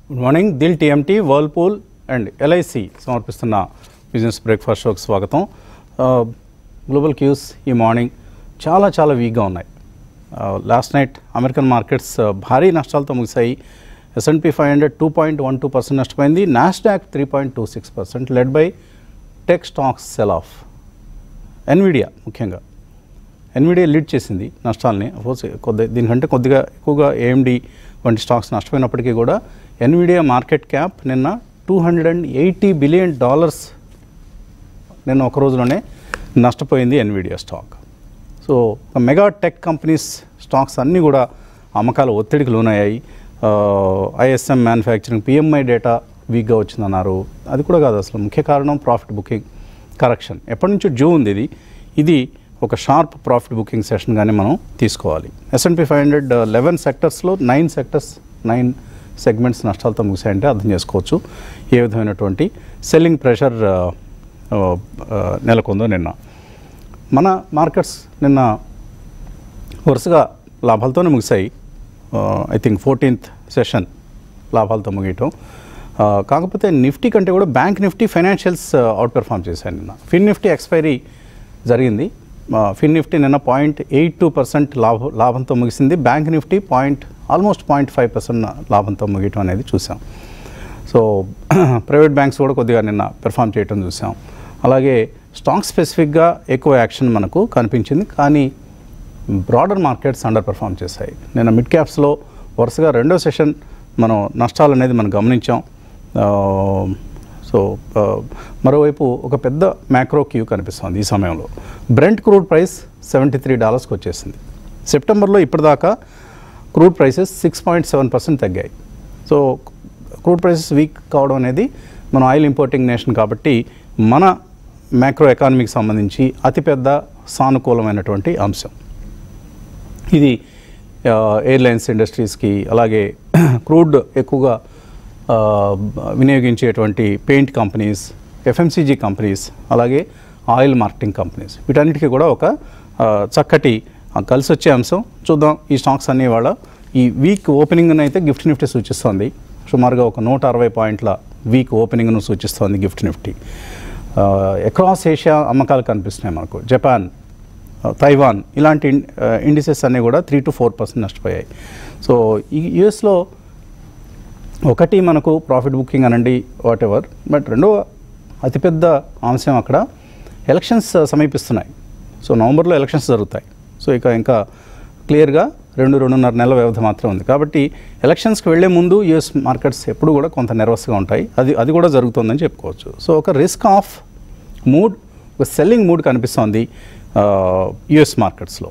Good morning Dil TMT Whirlpool and LIC సమర్పిస్తున్న business breakfast షోకి స్వాగతం గ్లోబల్ క్యూస్ ఈ మార్నింగ్ చాలా చాలా వీక్గా ఉన్నాయి లాస్ట్ నైట్ అమెరికన్ మార్కెట్స్ భారీ నష్టాలతో ముగిశాయి S&P five hundred two point one two percent నష్టపోయింది Nasdaq three point two six percent led by tech stocks sell off Nvidia ముఖ్యంగా ఎన్విడియా లీడ్ చేసింది నష్టాలని అఫోర్స్ కొద్ది దీనికంటే కొద్దిగా ఎక్కువగా ఏఎండి వంటి స్టాక్స్ నష్టపోయినప్పటికీ కూడా ఎన్విడియా మార్కెట్ క్యాప్ నిన్న two hundred and eighty billion dollars నిన్న ఒక రోజులోనే నష్టపోయింది ఎన్విడియా స్టాక్ సో ఒక మెగా టెక్ కంపెనీస్ స్టాక్స్ అన్నీ కూడా అమ్మకాల ఒత్తిడికి లోనయ్యాయి ఐఎస్ఎం మ్యానుఫ్యాక్చరింగ్ పిఎంఐ డేటా వీక్గా వచ్చిందన్నారు అది కూడా కాదు అసలు ముఖ్య కారణం ప్రాఫిట్ బుకింగ్ కరెక్షన్ ఎప్పటి నుంచో జూ ఉంది ఇది ఇది ఒక షార్ప్ ప్రాఫిట్ బుకింగ్ సెషన్గానే మనం తీసుకోవాలి ఎస్ఎన్పి ఫైవ్ హండ్రెడ్ లెవెన్ సెక్టర్స్లో నైన్ సెక్టర్స్ నైన్ సెగ్మెంట్స్ నష్టాలతో ముగిసాయంటే అర్థం చేసుకోవచ్చు ఏ విధమైనటువంటి సెల్లింగ్ ప్రెషర్ నెలకొందో నిన్న మన మార్కెట్స్ నిన్న వరుసగా లాభాలతోనే ముగిశాయి ఐ థింక్ ఫోర్టీన్త్ సెషన్ లాభాలతో ముగియటం ఆ, కాకపోతే నిఫ్టీ కంటే కూడా bank Nifty financials outperform చేశాను నిన్న ఫిన్ నిఫ్టీ ఎక్స్పైరీ జరిగింది ఆ, ఫిన్ నిఫ్టీ నిన్న పాయింట్ ఎయిట్ టూ పర్సెంట్ లాభ లాభంతో ముగిసింది bank Nifty point almost point five percent లాభంతో ముగియటం అనేది చూసాం సో ప్రైవేట్ బ్యాంక్స్ కూడా కొద్దిగా నిన్న పెర్ఫామ్ చేయటం చూసాం అలాగే స్టాక్ స్పెసిఫిక్గా ఎక్కువ యాక్షన్ మనకు కనిపించింది కానీ బ్రాడర్ మార్కెట్స్ అండర్ పెర్ఫామ్ చేశాయి నిన్న మిడ్ క్యాప్స్లో వరుసగా రెండో సెషన్ మనం నష్టాలు అనేది మనం గమనించాం ఆ, సో ఆ, మరోవైపు ఒక పెద్ద మ్యాక్రో క్యూ కనిపిస్తుంది ఈ సమయంలో Brent crude price seventy three డాలర్స్కి వచ్చేసింది సెప్టెంబర్లో ఇప్పటిదాకా crude prices six point seven percent తగ్గాయి సో క్రూడ్ ప్రైసెస్ వీక్ కావడం అనేది మన ఆయిల్ ఇంపోర్టింగ్ నేషన్ కాబట్టి మన మ్యాక్రో ఎకానమీకి సంబంధించి అతిపెద్ద సానుకూలమైనటువంటి అంశం ఇది ఆ, ఎయిర్లైన్స్ ఇండస్ట్రీస్కి అలాగే క్రూడ్ ఎక్కువగా ఆ, వినియోగించేటువంటి పెయింట్ కంపెనీస్ ఎఫ్ఎంసీజీ కంపెనీస్ అలాగే ఆయిల్ మార్కెటింగ్ కంపెనీస్ వీటన్నిటికీ కూడా ఒక ఆ, చక్కటి ఆ, కలిసి వచ్చే అంశం చూద్దాం ఈ స్టాక్స్ అన్ని వాళ్ళ ఈ వీక్ ఓపెనింగ్ అయితే గిఫ్ట్ నిఫ్టీ సూచిస్తోంది సుమారుగా ఒక నూట అరవై పాయింట్ల వీక్ ఓపెనింగ్ను సూచిస్తోంది గిఫ్ట్ నిఫ్టీ అక్రాస్ ఏషియా అమ్మకాలు కనిపిస్తున్నాయి మనకు జపాన్ ఆ, తైవాన్ ఇలాంటి ఇన్- ఆ, ఇండిసెస్ అన్నీ కూడా త్రీ టు ఫోర్ పర్సెంట్ నష్టపోయాయి సో ఈ యుఎస్లో ఒకటి మనకు ప్రాఫిట్ బుకింగ్ అనండి వాట్ ఎవర్ బట్ రెండవ అతిపెద్ద అంశం అక్కడ ఎలక్షన్స్ సమీపిస్తున్నాయి సో నవంబర్లో ఎలక్షన్స్ జరుగుతాయి సో ఇక ఇంకా క్లియర్గా రెండు రెండున్నర నెలల వ్యవధి మాత్రం ఉంది కాబట్టి ఎలక్షన్స్కి వెళ్లే ముందు యుఎస్ మార్కెట్స్ ఎప్పుడు కూడా కొంత నెర్వస్గా ఉంటాయి అది అది కూడా జరుగుతుందని చెప్పుకోవచ్చు సో ఒక రిస్క్ ఆఫ్ మూడ్ ఒక సెల్లింగ్ మూడ్ కనిపిస్తోంది యుఎస్ మార్కెట్స్లో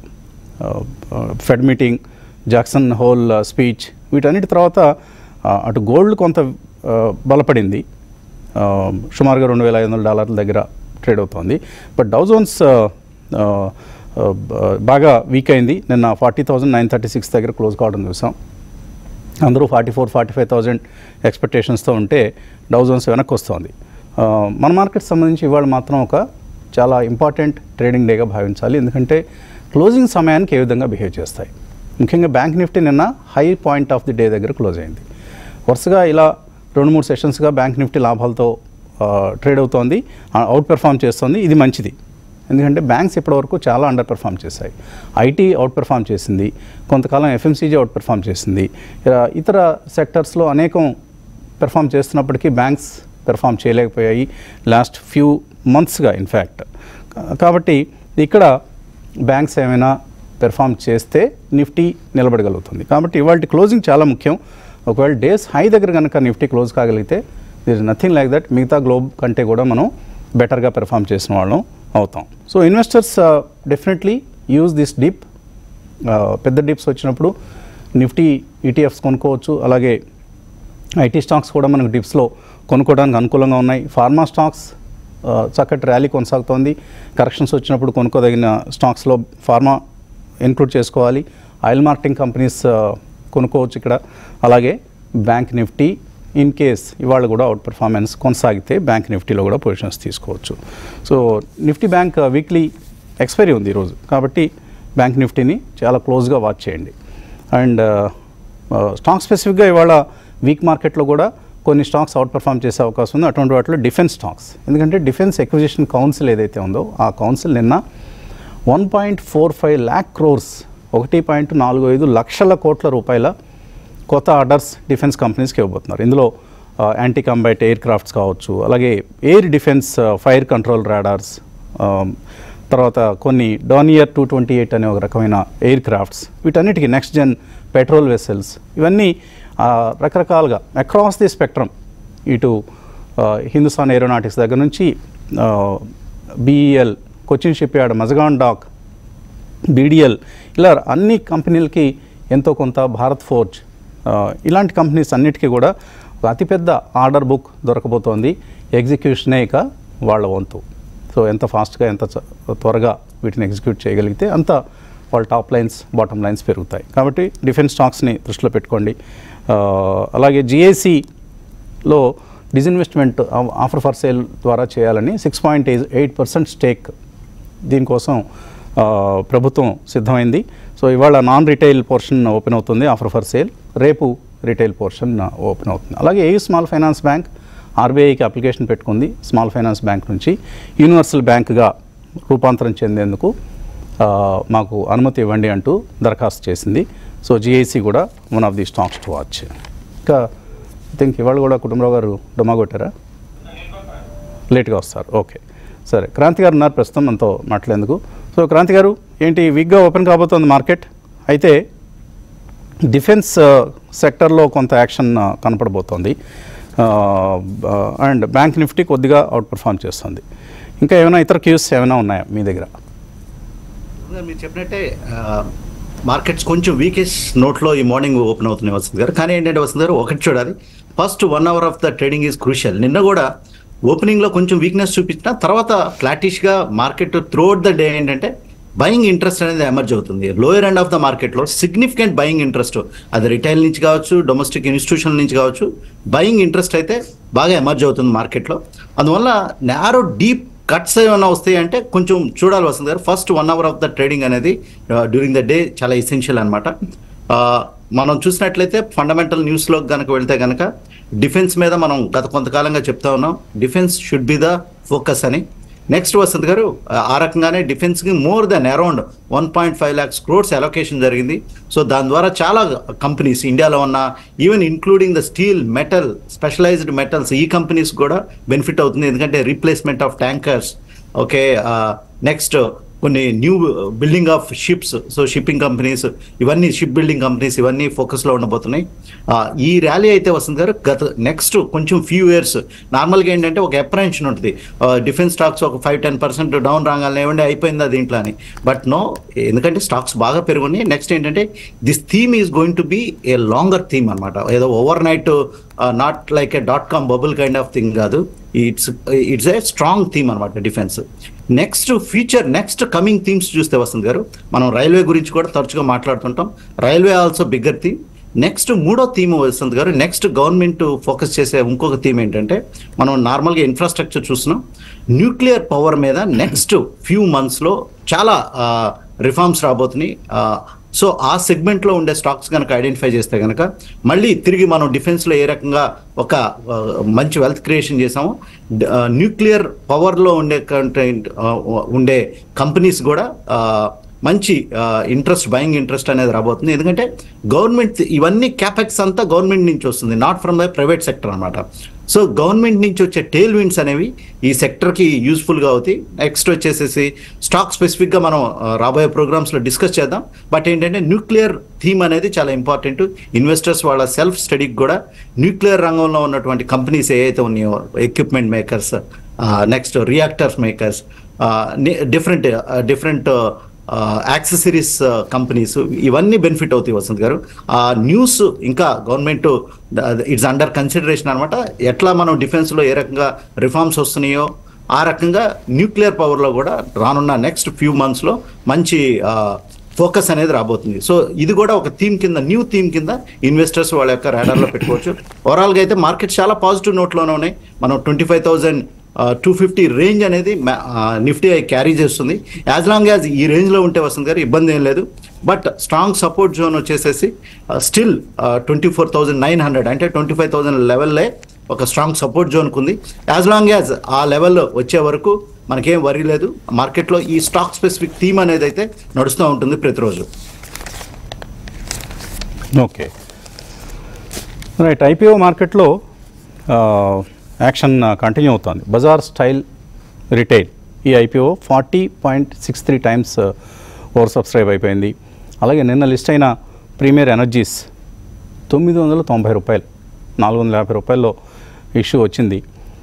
Fed meeting Jackson Hole speech వీటన్నిటి తర్వాత ఆ, అటు గోల్డ్ కొంత ఆ, బలపడింది ఆ, సుమారుగా రెండు వేల ఐదు వందల డాలర్ల దగ్గర ట్రేడ్ అవుతోంది బట్ డౌ జోన్స్ ఆ, ఆ, ఆ, బాగా వీక్ అయింది నిన్న forty thousand nine thirty six దగ్గర క్లోజ్ కావడం చూసాం అందరూ forty four forty five thousand ఎక్స్పెక్టేషన్స్తో ఉంటే డౌ జోన్స్ వెనక్కి వస్తుంది ఆ, మన మార్కెట్ సంబంధించి ఇవాళ మాత్రం ఒక చాలా ఇంపార్టెంట్ ట్రేడింగ్ డేగా భావించాలి ఎందుకంటే క్లోజింగ్ సమయానికి ఏ విధంగా బిహేవ్ చేస్తాయి ముఖ్యంగా బ్యాంక్ నిఫ్టీ నిన్న high point of the day దగ్గర క్లోజ్ అయింది వరుసగా ఇలా రెండు మూడు సెషన్స్గా బ్యాంక్ నిఫ్టీ లాభాలతో ఆ, ట్రేడ్ అవుతోంది ఆ, అవుట్ పెర్ఫామ్ చేస్తోంది ఇది మంచిది ఎందుకంటే బ్యాంక్స్ ఇప్పటివరకు చాలా అండర్ పెర్ఫామ్ చేశాయి ఐటీ అవుట్ పెర్ఫామ్ చేసింది కొంతకాలం ఎఫ్ఎంసీజీ అవుట్ పెర్ఫామ్ చేసింది ఇలా ఇతర సెక్టర్స్లో అనేకం పెర్ఫామ్ చేస్తున్నప్పటికీ బ్యాంక్స్ పెర్ఫామ్ చేయలేకపోయాయి లాస్ట్ ఫ్యూ మంత్స్గా ఇన్ఫ్యాక్ట్ కాబట్టి ఇక్కడ బ్యాంక్స్ ఏమైనా పెర్ఫామ్ చేస్తే నిఫ్టీ నిలబడగలుగుతుంది కాబట్టి ఇవాళ క్లోజింగ్ చాలా ముఖ్యం ఒకవేళ డేస్ హై దగ్గర కనుక నిఫ్టీ క్లోజ్ కాగలిగితే there is nothing like that మిగతా గ్లోబ్ కంటే కూడా మనం బెటర్గా పెర్ఫామ్ చేసిన వాళ్ళం అవుతాం so investors definitely use this dip పెద్ద డిప్స్ వచ్చినప్పుడు నిఫ్టీ ఈటీఎఫ్స్ కొనుక్కోవచ్చు అలాగే ఐటీ స్టాక్స్ కూడా మనకు డిప్స్లో కొనుక్కోవడానికి అనుకూలంగా ఉన్నాయి ఫార్మా స్టాక్స్ ఆ, చక్కటి ర్యాలీ కొనసాగుతోంది కరెక్షన్స్ వచ్చినప్పుడు కొనుక్కోదగిన స్టాక్స్లో ఫార్మా ఇన్క్లూడ్ చేసుకోవాలి ఆయిల్ మార్కెటింగ్ కంపెనీస్ ఆ, కొనుక్కోవచ్చు ఇక్కడ అలాగే బ్యాంక్ నిఫ్టీ ఇన్ కేస్ ఇవాళ కూడా అవుట్ పర్ఫార్మెన్స్ కొనసాగితే బ్యాంక్ నిఫ్టీలో కూడా పొజిషన్స్ తీసుకోవచ్చు so Nifty bank weekly expiry ఉంది ఈరోజు కాబట్టి బ్యాంక్ నిఫ్టీని చాలా క్లోజ్గా వాచ్ చేయండి అండ్ స్టాక్ స్పెసిఫిక్గా ఇవాళ వీక్ మార్కెట్లో కూడా కొన్ని స్టాక్స్ అవుట్ పర్ఫామ్ చేసే అవకాశం ఉంది అటువంటి వాటిలో డిఫెన్స్ స్టాక్స్ ఎందుకంటే డిఫెన్స్ ఎక్విజిషన్ కౌన్సిల్ ఏదైతే ఉందో ఆ కౌన్సిల్ నిన్న one point four five lakh crores ఒకటి పాయింట్ నాలుగు ఐదు లక్షల కోట్ల రూపాయల కొత్త ఆర్డర్స్ డిఫెన్స్ కంపెనీస్కి ఇవ్వబోతున్నారు ఇందులో యాంటీ కంబైట్ ఎయిర్ క్రాఫ్ట్స్ కావచ్చు అలాగే air defence fire control radars తర్వాత కొన్ని డానియర్ టూ ట్వంటీ ఎయిట్ అనే ఒక రకమైన ఎయిర్ క్రాఫ్ట్స్ వీటన్నిటికీ నెక్స్ట్ జెన్ పెట్రోల్ వెసల్స్ ఇవన్నీ ఆ, రకరకాలుగా అక్రాస్ ది స్పెక్ట్రమ్ ఇటు ఆ, హిందుస్థాన్ ఏరోనాటిక్స్ దగ్గర నుంచి BEL Cochin Shipyard Mazagon Dock BDL ఇలా అన్ని కంపెనీలకి ఎంతో కొంత భారత్ ఫోర్జ్ ఆ, ఇలాంటి కంపెనీస్ అన్నిటికీ కూడా ఒక అతిపెద్ద ఆర్డర్ బుక్ దొరకబోతోంది ఎగ్జిక్యూషనే ఇక వాళ్ళ వంతు సో ఎంత ఫాస్ట్గా ఎంత చ- త్వరగా వీటిని ఎగ్జిక్యూట్ చేయగలిగితే అంత వాళ్ళ టాప్ లైన్స్ బాటమ్ లైన్స్ పెరుగుతాయి కాబట్టి డిఫెన్స్ స్టాక్స్ని దృష్టిలో పెట్టుకోండి ఆ, అలాగే జిఐసిలో డిజిన్వెస్ట్మెంట్ ఆఫర్ ఫర్ సేల్ ద్వారా చేయాలని six point eight percent stake దీనికోసం ఆ, ప్రభుత్వం సిద్ధమైంది సో ఇవాళ నాన్ రిటైల్ పోర్షన్ ఓపెన్ అవుతుంది ఆఫర్ ఫర్ సేల్ రేపు రిటైల్ పోర్షన్ ఓపెన్ అవుతుంది అలాగే ఏ స్మాల్ ఫైనాన్స్ బ్యాంక్ ఆర్బీఐకి అప్లికేషన్ పెట్టుకుంది స్మాల్ ఫైనాన్స్ బ్యాంక్ నుంచి యూనివర్సల్ బ్యాంక్గా రూపాంతరం చెందేందుకు ఆ, మాకు అనుమతి ఇవ్వండి అంటూ దరఖాస్తు చేసింది సో జిఐసి కూడా one of the stocks to watch ఇంకా ఐ థింక్ ఇవాళ కూడా కుటుంబరావు గారు డొమా కొట్టారా లేట్గా వస్తారు ఓకే సరే క్రాంతి గారు ఉన్నారు ప్రస్తుతం మనతో మాట్లాడేందుకు సో క్రాంతి గారు ఏంటి వీక్గా ఓపెన్ కాబోతోంది మార్కెట్ అయితే డిఫెన్స్ సెక్టర్లో కొంత యాక్షన్ ఆ, కనపడబోతోంది అండ్ బ్యాంక్ నిఫ్టీ కొద్దిగా అవుట్ పర్ఫామ్ చేస్తుంది ఇంకా ఏమైనా ఇతర క్యూస్ ఏమైనా ఉన్నాయా మీ దగ్గర మీరు చెప్పినట్టే మార్కెట్స్ కొంచెం వీకెస్ట్ నోట్లో ఈ మార్నింగ్ ఓపెన్ అవుతున్నాయి వస్తుంది గారు కానీ ఏంటంటే వస్తుంది గారు ఒకటి చూడాలి first one hour of the trading is crucial నిన్న కూడా ఓపెనింగ్ లో కొంచెం వీక్నెస్ చూపించిన తర్వాత ఫ్లాటిష్ గా మార్కెట్ త్రూఅవుట్ ద డే ఏంటంటే బయింగ్ ఇంట్రెస్ట్ అనేది ఎమర్జ్ అవుతుంది లోయర్ ఎండ్ ఆఫ్ ద మార్కెట్లో సిగ్నిఫికెంట్ బయింగ్ ఇంట్రెస్ట్ అది రిటైల్ నుంచి కావచ్చు డొమెస్టిక్ ఇన్స్టిట్యూషన్ నుంచి కావచ్చు బయింగ్ ఇంట్రెస్ట్ అయితే బాగా ఎమర్జ్ అవుతుంది మార్కెట్లో అందువల్ల నారో డీప్ కట్స్ ఏమైనా వస్తాయి అంటే కొంచెం చూడాలి వస్తుంది గారు first one hour of the trading అనేది డ్యూరింగ్ ద డే చాలా ఎసెన్షియల్ అనమాట మనం చూసినట్లయితే ఫండమెంటల్ న్యూస్లో కనుక వెళ్తే కనుక డిఫెన్స్ మీద మనం గత కొంతకాలంగా చెప్తా ఉన్నాం defence should be the focus అని నెక్స్ట్ వసంత్ గారు ఆ- ఆ రకంగానే డిఫెన్స్కి more than around one point five lakhs crores allocation జరిగింది సో దాని ద్వారా చాలా కంపెనీస్ ఇండియాలో ఉన్న even including the steel metal specialised metals ఈ కంపెనీస్ కూడా బెనిఫిట్ అవుతుంది ఎందుకంటే replacement of tankers okay next కొన్ని new building of ships so shipping companies ఇవన్నీ షిప్ బిల్డింగ్ కంపెనీస్ ఇవన్నీ ఫోకస్లో ఉండబోతున్నాయి ఆ, ఈ ర్యాలీ అయితే వస్తుంది గారు గత నెక్స్ట్ కొంచెం ఫ్యూ ఇయర్స్ నార్మల్గా ఏంటంటే ఒక అప్రహెన్షన్ ఉంటుంది డిఫెన్స్ స్టాక్స్ ఒక ఫైవ్ టెన్ పర్సెంట్ డౌన్ రాగానే ఏమంటే అయిపోయిందా దీంట్లో అని బట్ నో ఎందుకంటే స్టాక్స్ బాగా పెరుగున్నాయి నెక్స్ట్ ఏంటంటే this theme is going to be a longer theme అనమాట ఏదో overnight not like a dot com bubble kind of thing కాదు it's it's a strong theme అనమాట defence next future next coming themes చూస్తే వస్తుంది గారు మనం railway గురించి కూడా తరచుగా మాట్లాడుతుంటాం railway also bigger theme next మూడో థీమ్ వస్తుంది గారు నెక్స్ట్ గవర్నమెంట్ ఫోకస్ చేసే ఇంకొక థీమ్ ఏంటంటే మనం నార్మల్గా ఇన్ఫ్రాస్ట్రక్చర్ చూస్తున్నాం న్యూక్లియర్ పవర్ మీద నెక్స్ట్ ఫ్యూ మంత్స్లో చాలా రిఫార్మ్స్ రాబోతున్నాయి ఆ, సో ఆ సెగ్మెంట్లో ఉండే స్టాక్స్ కనుక ఐడెంటిఫై చేస్తే కనుక మళ్ళీ తిరిగి మనం డిఫెన్స్లో ఏ రకంగా ఒక ఆ, మంచి వెల్త్ క్రియేషన్ చేసాము డ- ఆ, న్యూక్లియర్ పవర్లో ఉండే కంటెంట్ ఆ, ఉండే కంపెనీస్ కూడా ఆ, మంచి ఇంట్రెస్ట్ బయింగ్ ఇంట్రెస్ట్ అనేది రాబోతుంది ఎందుకంటే గవర్నమెంట్ ఇవన్నీ క్యాపెక్స్ అంతా గవర్నమెంట్ నుంచి వస్తుంది not from the private sector అనమాట సో గవర్నమెంట్ నుంచి వచ్చే టేల్ విండ్స్ అనేవి ఈ సెక్టర్కి యూస్ఫుల్గా అవుతాయి నెక్స్ట్ వచ్చేసేసి స్టాక్ స్పెసిఫిక్గా మనం ఆ, రాబోయే ప్రోగ్రామ్స్లో డిస్కస్ చేద్దాం బట్ ఏంటంటే న్యూక్లియర్ థీమ్ అనేది చాలా ఇంపార్టెంట్ ఇన్వెస్టర్స్ వాళ్ళ సెల్ఫ్ స్టడీకి కూడా న్యూక్లియర్ రంగంలో ఉన్నటువంటి కంపెనీస్ ఏవైతే ఉన్నాయో equipment makers next reactors makers different different accessories companies ఇవన్నీ బెనిఫిట్ అవుతాయి వసంత్ గారు ఆ న్యూస్ ఇంకా గవర్నమెంట్ ఇట్స్ అండర్ కన్సిడరేషన్ అనమాట ఎట్లా మనం డిఫెన్స్లో ఏ రకంగా రిఫార్మ్స్ వస్తున్నాయో ఆ రకంగా న్యూక్లియర్ పవర్లో కూడా రానున్న నెక్స్ట్ ఫ్యూ మంత్స్లో మంచి ఫోకస్ అనేది రాబోతుంది సో ఇది కూడా ఒక థీమ్ కింద న్యూ థీమ్ కింద ఇన్వెస్టర్స్ వాళ్ళ యొక్క రాడార్లో పెట్టుకోవచ్చు ఓవరాల్గా అయితే మార్కెట్ చాలా పాజిటివ్ నోట్లోనే ఉన్నాయి మనం twenty five thousand two fifty range అనేది నిఫ్టీ క్యారీ చేస్తుంది యాజ్ లాంగ్ యాజ్ ఈ రేంజ్లో ఉంటే వస్తుంది గారు ఇబ్బంది ఏం లేదు బట్ స్ట్రాంగ్ సపోర్ట్ జోన్ వచ్చేసేసి still twenty four thousand nine hundred అంటే ట్వంటీ ఫైవ్ థౌజండ్ లెవెల్లే ఒక స్ట్రాంగ్ సపోర్ట్ జోన్కి ఉంది యాజ్ లాంగ్ యాజ్ ఆ లెవెల్ వచ్చే వరకు మనకేం వరీ లేదు మార్కెట్లో ఈ స్టాక్ స్పెసిఫిక్ థీమ్ అనేది అయితే నడుస్తూ ఉంటుంది ప్రతిరోజు ఓకే రైట్ ఐపీఓ మార్కెట్లో యాక్షన్ కంటిన్యూ అవుతుంది బజార్ స్టైల్ రిటైల్ ఈ IPO forty point six three times over subscribe అయిపోయింది అలాగే నిన్న లిస్ట్ అయిన ప్రీమియర్ ఎనర్జీస్ తొమ్మిది వందల తొంభై రూపాయలు నాలుగు వందల యాభై రూపాయల్లో ఇష్యూ వచ్చింది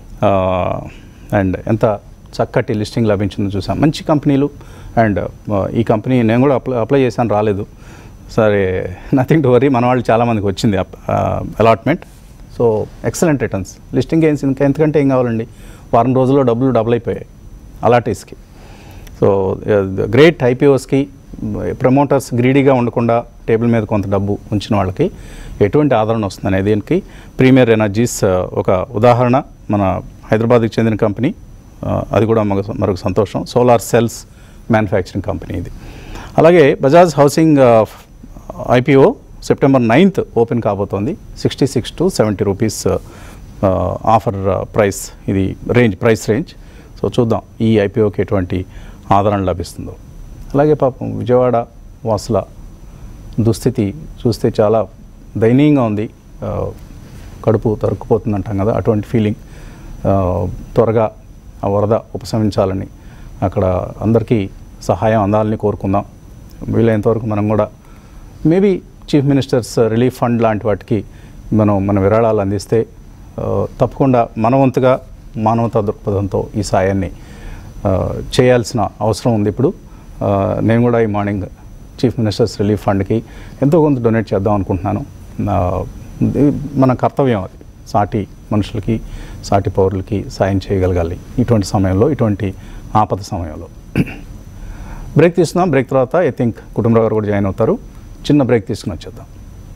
అండ్ ఎంత చక్కటి లిస్టింగ్ లభించిందో చూసాం మంచి కంపెనీలు అండ్ ఈ కంపెనీ నేను కూడా అప్లై అప్లై చేశాను రాలేదు సరే నథింగ్ టు వరీ మన వాళ్ళు చాలామందికి వచ్చింది allotment so excellent returns listing gains ఇంకా ఎంతకంటే ఏం కావాలండి వారం రోజుల్లో డబ్బులు డబుల్ అయిపోయాయి అలాటీస్కి సో గ్రేట్ ఐపీఓస్కి ప్రమోటర్స్ గ్రీడీగా ఉండకుండా టేబుల్ మీద కొంత డబ్బు ఉంచిన వాళ్ళకి ఎటువంటి ఆదరణ వస్తుంది దీనికి ప్రీమియర్ ఎనర్జీస్ ఒక ఉదాహరణ మన హైదరాబాద్కి చెందిన కంపెనీ ఆ, అది కూడా మరొక మరొక సంతోషం సోలార్ సెల్స్ మ్యానుఫ్యాక్చరింగ్ కంపెనీ ఇది అలాగే Bajaj housing IPO September ninth open కాబోతోంది sixty six to seventy rupees offer price ఇది రేంజ్ ప్రైస్ రేంజ్ సో చూద్దాం ఈ ఐపీఓకి ఎటువంటి ఆదరణ లభిస్తుందో అలాగే పాపం విజయవాడ వాసుల దుస్థితి చూస్తే చాలా దయనీయంగా ఉంది ఆ, కడుపు తరుక్కుపోతుంది అంటాం కదా అటువంటి ఫీలింగ్ ఆ, త్వరగా ఆ వరద ఉపశమించాలని అక్కడ అందరికీ సహాయం అందాలని కోరుకుందాం వీలైనంతవరకు మనం కూడా maybe chief minister's relief fund లాంటి వాటికి మనం మన విరాళాలు అందిస్తే ఆ, తప్పకుండా మనవంతుగా మానవతా దృక్పథంతో ఈ సాయాన్ని ఆ, చేయాల్సిన అవసరం ఉంది ఇప్పుడు ఆ, నేను కూడా ఈ మార్నింగ్ చీఫ్ మినిస్టర్స్ రిలీఫ్ ఫండ్కి ఎంతో కొంత డొనేట్ చేద్దాం అనుకుంటున్నాను ఆ, ఇది మన కర్తవ్యం అది సాటి మనుషులకి సాటి పౌరులకి సాయం చేయగలగాలి ఇటువంటి సమయంలో ఇటువంటి ఆపద సమయంలో బ్రేక్ తీసుకుందాం బ్రేక్ తర్వాత ఐ థింక్ కుటుంబరావు గారు కూడా జాయిన్ అవుతారు చిన్న బ్రేక్ తీసుకుని వచ్చేద్దాం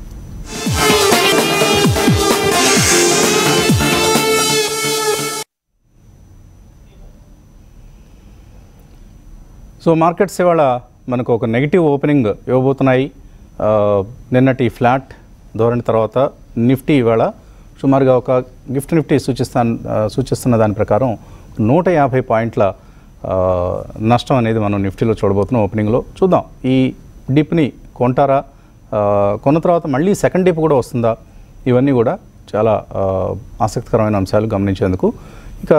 సో మార్కెట్స్ ఇవాళ మనకు ఒక నెగిటివ్ ఓపెనింగ్ ఇవ్వబోతున్నాయి ఆ, నిన్నటి ఫ్లాట్ ధోరణి తర్వాత నిఫ్టీ ఇవాళ సుమారుగా ఒక గిఫ్ట్ నిఫ్టీ సూచిస్తాన్ ఆ, సూచిస్తున్న దాని ప్రకారం నూట యాభై పాయింట్ల ఆ, నష్టం అనేది మనం నిఫ్టీలో చూడబోతున్నాం ఓపెనింగ్లో చూద్దాం ఈ డిప్ని కొంటారా ఆ, కొన్న తర్వాత మళ్ళీ సెకండ్ డిప్ కూడా వస్తుందా ఇవన్నీ కూడా చాలా ఆ, ఆసక్తికరమైన అంశాలు గమనించేందుకు ఇక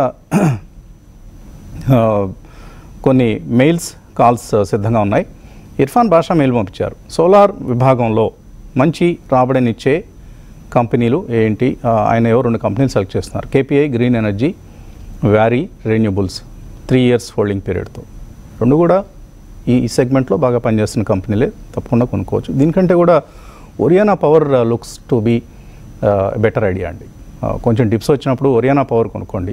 ఆ, కొన్ని మెయిల్స్ కాల్స్ సిద్ధంగా ఉన్నాయి ఇర్ఫాన్ బాషా మెయిల్ పంపించారు సోలార్ విభాగంలో మంచి రాబడినిచ్చే కంపెనీలు ఏంటి ఆ, ఆయన ఎవరు రెండు కంపెనీలు సెలెక్ట్ చేస్తున్నారు KPI green energy Waaree renewables three years holding పీరియడ్తో రెండు కూడా ఈ ఈ సెగ్మెంట్లో బాగా పనిచేస్తున్న కంపెనీలే తప్పకుండా కొనుక్కోవచ్చు దీనికంటే కూడా Oriana power looks to be better idea అండి ఆ, కొంచెం డిప్స్ వచ్చినప్పుడు ఒరియానా పవర్ కొనుక్కోండి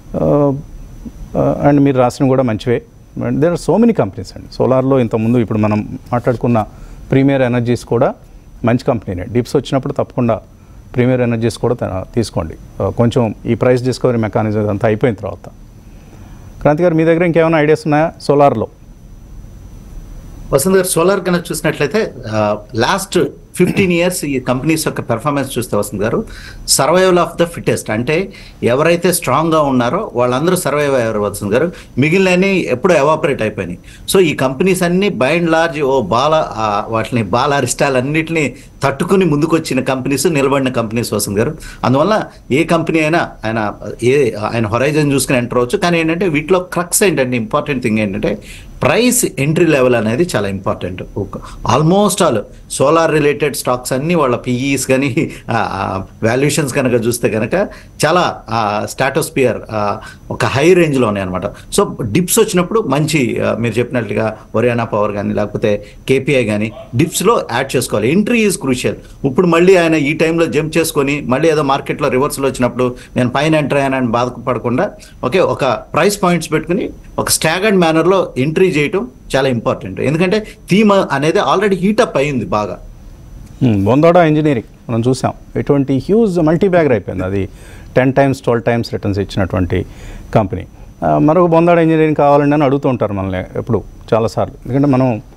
అండ్ మీరు రాసిన కూడా మంచివే and there are so many companies అండి సోలార్లో ఇంతకుముందు ఇప్పుడు మనం మాట్లాడుకున్న ప్రీమియర్ ఎనర్జీస్ కూడా మంచి కంపెనీనే డిప్స్ వచ్చినప్పుడు తప్పకుండా ప్రీమియర్ ఎనర్జీస్ కూడా త- తీసుకోండి ఆ, కొంచెం ఈ ప్రైస్ డిస్కవరీ మెకానిజం అంతా అయిపోయిన తర్వాత క్రాంతి గారు మీ దగ్గర ఇంకేమైనా ఐడియాస్ ఉన్నాయా సోలార్లో వసంత్ గారు సోలార్ కనుక చూసినట్లయితే లాస్ట్ ఫిఫ్టీన్ ఇయర్స్ ఈ కంపెనీస్ యొక్క పెర్ఫార్మెన్స్ చూస్తే వసంత్ గారు సర్వైవల్ ఆఫ్ ద ఫిట్టెస్ట్ అంటే ఎవరైతే స్ట్రాంగ్గా ఉన్నారో వాళ్ళందరూ సర్వైవ్ అయ్యారు వసంత్ గారు మిగిలినవి ఎప్పుడూ ఎవాపరేట్ అయిపోయినాయి సో ఈ కంపెనీస్ అన్ని బై అండ్ లార్జ్ ఓ బాల ఆ, వాటిని బాల అరిస్టాల్ అన్నిటిని తట్టుకుని ముందుకొచ్చిన కంపెనీస్ నిలబడిన కంపెనీస్ వసంత్ గారు అందువల్ల ఏ కంపెనీ అయినా ఆయన ఏ ఆయన హొరైజన్ చూసుకుని ఎంటర్ అవ్వచ్చు కానీ ఏంటంటే వీటిలో క్రక్స్ ఏంటంటే ఇంపార్టెంట్ థింగ్ ఏంటంటే ప్రైస్ ఎంట్రీ లెవెల్ అనేది చాలా important almost all solar related stocks అన్ని వాళ్ళ పిఈస్ కానీ వాల్యుయేషన్స్ కనుక చూస్తే కనుక చాలా స్టాటోస్పియర్ ఒక హై రేంజ్లో ఉన్నాయి అనమాట సో డిప్స్ వచ్చినప్పుడు మంచి ఆ, మీరు చెప్పినట్లుగా ఒరియానా పవర్ కానీ లేకపోతే కేపీఐ కానీ డిప్స్లో యాడ్ చేసుకోవాలి ఎంట్రీ ఈజ్ క్రూషియల్ ఇప్పుడు మళ్ళీ ఆయన ఈ టైంలో జంప్ చేసుకొని మళ్ళీ ఏదో మార్కెట్లో రివర్స్లో వచ్చినప్పుడు నేను పైన ఎంటర్ అయ్యానని బాధపడకుండా ఓకే ఒక ప్రైస్ పాయింట్స్ పెట్టుకుని ఒక స్టాగర్డ్ మేనర్లో ఎంట్రీ చేయటం చాలా ఇంపార్టెంట్ ఎందుకంటే థీమ్ అనేది ఆల్రెడీ హీటప్ అయింది బాగా బొందోడా ఇంజనీరింగ్ మనం చూసాం ఎటువంటి హ్యూజ్ మల్టీ బ్యాగర్ అయిపోయింది అది ten times twelve times returns ఇచ్చినటువంటి కంపెనీ ఆ, మరొక బొందాడ ఇంజనీరింగ్ కావాలండి అని అడుగుతూ ఉంటారు మనల్ని ఎప్పుడు చాలాసార్లు ఎందుకంటే మనం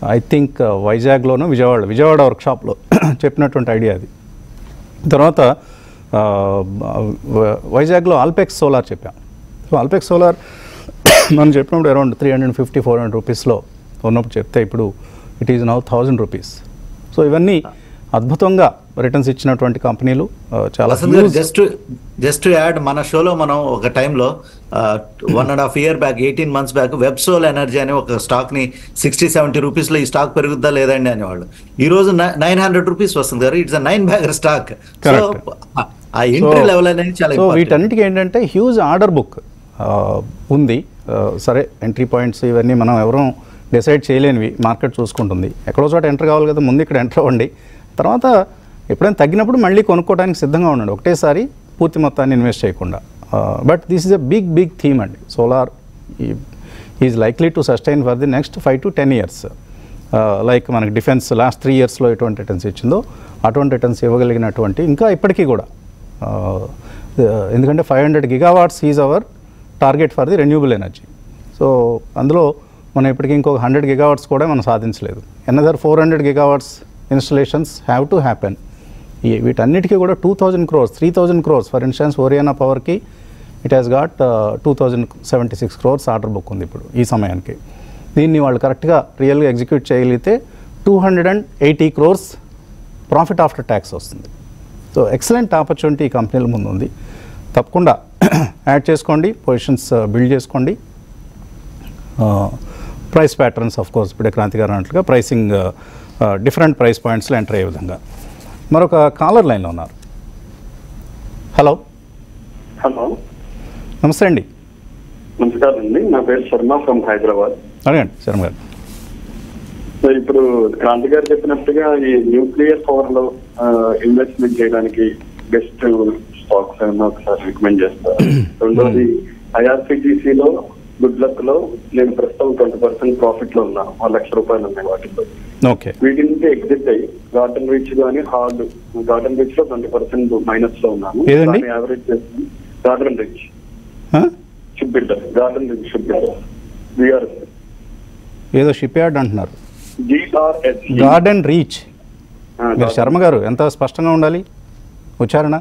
ఐ థింక్ వైజాగ్లోనూ విజయవాడ విజయవాడ వర్క్షాప్లో చెప్పినటువంటి ఐడియా అది తర్వాత ఆ, వ- వైజాగ్లో ఆల్పెక్స్ సోలార్ చెప్పాం సో ఆల్పెక్స్ సోలార్ మనం చెప్పినప్పుడు around three hundred fifty four hundred రూపీస్లో ఉన్నప్పుడు చెప్తే ఇప్పుడు it is now thousand rupees so ఇవన్నీ అద్భుతంగా రిటర్న్స్ ఇచ్చినటువంటి కంపెనీలు ఆ, చాలా వసంత్ గారు huge- జస్ట్ జస్ట్ యాడ్ మన షోలో మనం ఒక టైంలో one and half year back eighteen months back Websol energy అనే ఒక స్టాక్ ని సిక్స్టీ సెవెంటీ రూపీస్ లో ఈ స్టాక్ పెరుగుద్దా లేదండి అనేవాళ్ళు ఈ రోజు నైన్ హండ్రెడ్ రూపీస్ వస్తుంది గారు it's nine bagger stock so Correct. ఆ ఎంట్రీ So- లెవెల్ అనేది చాలా సో important. వీటన్నిటికీ ఏంటంటే హ్యూజ్ ఆర్డర్ బుక్ ఉంది ఆ, సరే ఎంట్రీ పాయింట్స్ ఇవన్నీ మనం ఎవరూ డిసైడ్ చేయలేనివి మార్కెట్ చూసుకుంటుంది ఎక్కడో చోట ఎంటర్ కావాలి కదా ముందు ఇక్కడ ఎంటర్ అవ్వండి తర్వాత ఎప్పుడైనా తగ్గినప్పుడు మళ్ళీ కొనుక్కోవడానికి సిద్ధంగా ఉండండి ఒకటేసారి పూర్తి మొత్తాన్ని ఇన్వెస్ట్ చేయకుండా but this is a big big theme అండి solar is likely to sustain for the next five to ten years like మనకి డిఫెన్స్ లాస్ట్ త్రీ ఇయర్స్లో ఎటువంటి రిటర్న్స్ ఇచ్చిందో అటువంటి రిటర్న్స్ ఇవ్వగలిగినటువంటి ఇంకా ఇప్పటికీ కూడా ఆ, ఎందుకంటే five hundred gigawatts is our target for the renewable energy so అందులో మనం ఇప్పటికీ ఇంకొక హండ్రెడ్ గిగావాట్స్ కూడా మనం సాధించలేదు another four hundred gigawatts installations have to happen ఈ వీటన్నిటికీ కూడా two thousand crores three thousand crores for instance Oriana పవర్కి it has got two thousand seventy six crores order book ఉంది ఇప్పుడు ఈ సమయానికి దీన్ని వాళ్ళు కరెక్ట్గా రియల్గా ఎగ్జిక్యూట్ చేయగలిగితే two hundred and eighty crores profit after tax వస్తుంది సో ఎక్సలెంట్ ఆపర్చునిటీ ఈ కంపెనీల ముందు ఉంది తప్పకుండా యాడ్ చేసుకోండి పొజిషన్స్ బిల్డ్ చేసుకోండి ప్రైస్ ప్యాటర్న్స్ ఆఫ్ కోర్స్ ఇప్పుడే క్రాంతి గారు అన్నట్లుగా ప్రైసింగ్ డిఫరెంట్ ప్రైస్ పాయింట్స్లో ఎంటర్ అయ్యే విధంగా మరొక కాలర్ లైన్లో ఉన్నారు హలో హలో నమస్తే అండి నమస్కారం అండి నా పేరు శర్మ ఫ్రమ్ హైదరాబాద్ అడగండి శర్మ గారు సో ఇప్పుడు క్రాంతి గారు చెప్పినట్టుగా ఈ న్యూక్లియర్ పవర్ లో ఇన్వెస్ట్మెంట్ చేయడానికి బెస్ట్ స్టాక్స్ ఏమన్నా ఒకసారి రికమెండ్ చేస్తారు రెండోది ఐఆర్సిటిసి లో గుడ్ లక్ లో నేను ప్రస్తుతం ట్వంటీ పర్సెంట్ ప్రాఫిట్ లో ఉన్నాను ఒక లక్ష రూపాయలు ఉన్నాయి వాటిలో ఓకే వీటి నుంచి ఎగ్జిట్ అయ్యి గార్డెన్ రీచ్ కానీ హార్డ్ గార్డెన్ రీచ్ లో ట్వంటీ పర్సెంట్ మైనస్ లో ఉన్నాను ఏదండి? యావరేజ్ చేసి garden reach ship builder garden reach ship builder VRS ఏదో షిప్ యార్డ్ అంటున్నారు జిఆర్ఎస్ గార్డెన్ రీచ్ మీరు శర్మ గారు ఎంత స్పష్టంగా ఉండాలి ఉచ్చారణ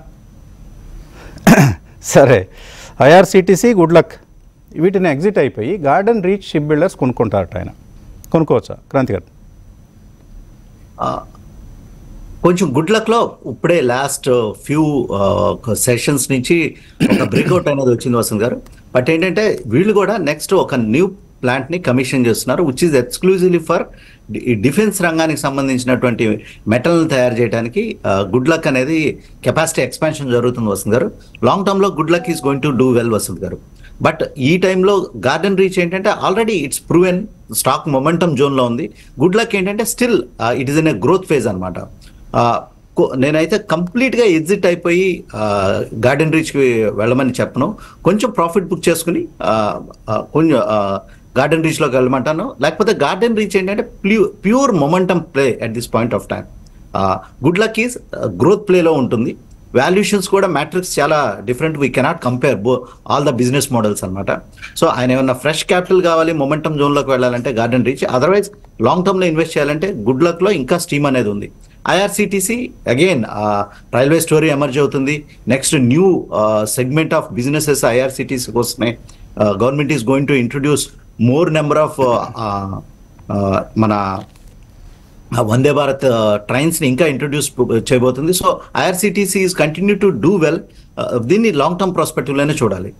సరే ఐఆర్సిటీసీ గుడ్ లక్ వీటిని ఎగ్జిట్ అయిపోయి గార్డెన్ రీచ్ షిప్ బిల్డర్స్ కొనుక్కుంటారట ఆయన కొనుక్కోవచ్చా క్రాంతి గారు ఆ, కొంచెం గుడ్ లక్ లో ఇప్పుడే లాస్ట్ ఫ్యూ సెషన్స్ నుంచి ఒక బ్రేక్అవుట్ అనేది వచ్చింది వసంత్ గారు బట్ ఏంటంటే వీళ్ళు కూడా నెక్స్ట్ ఒక న్యూ ప్లాంట్ ని కమిషన్ చేస్తున్నారు which is exclusively for defence రంగానికి సంబంధించినటువంటి మెటల్ తయారు చేయడానికి గుడ్ లక్ అనేది కెపాసిటీ ఎక్స్పాన్షన్ జరుగుతుంది వసంత్ గారు లాంగ్ టర్మ్ లో good luck is going to do well Vasant garu but ఈ టైంలో గార్డెన్ రీచ్ ఏంటంటే already it's proven stock momentum zone లో ఉంది గుడ్ లక్ ఏంటంటే still it is in a growth phase అనమాట నేనైతే కంప్లీట్ గా ఎగ్జిట్ అయిపోయి గార్డెన్ రీచ్ కి వెళ్ళమని చెప్పను కొంచెం ప్రాఫిట్ బుక్ చేసుకుని ఆ, ఆ, కొంచెం గార్డెన్ రీచ్ లోకి వెళ్ళమంటాను లేకపోతే గార్డెన్ రీచ్ ఏంటంటే pure momentum play at this point of time good luck is growth ప్లేలో ఉంటుంది వాల్యూషన్స్ కూడా మ్యాట్రిక్స్ చాలా డిఫరెంట్ వీ కెనాట్ కంపేర్ బో ఆల్ ద బిజినెస్ మోడల్స్ అన్నమాట సో ఆయన ఏమన్నా ఫ్రెష్ క్యాపిటల్ కావాలి మొమెంటం జోన్లోకి వెళ్ళాలంటే garden reach otherwise long term లో ఇన్వెస్ట్ చేయాలంటే గుడ్ లక్ లో ఇంకా స్టీమ్ అనేది ఉంది IRCTC again railway story emerge అవుతుంది next new segment of businesses IRCTC కోసమే government is going to introduce more number of మన ఆ వందే భారత్ ట్రైన్స్ ని ఇంకా ఇంట్రొడ్యూస్ చేయబోతుంది so IRCTC is continue to do well దీన్ని లాంగ్ టర్మ్ ప్రాస్పెక్టివ్ లోనే చూడాలి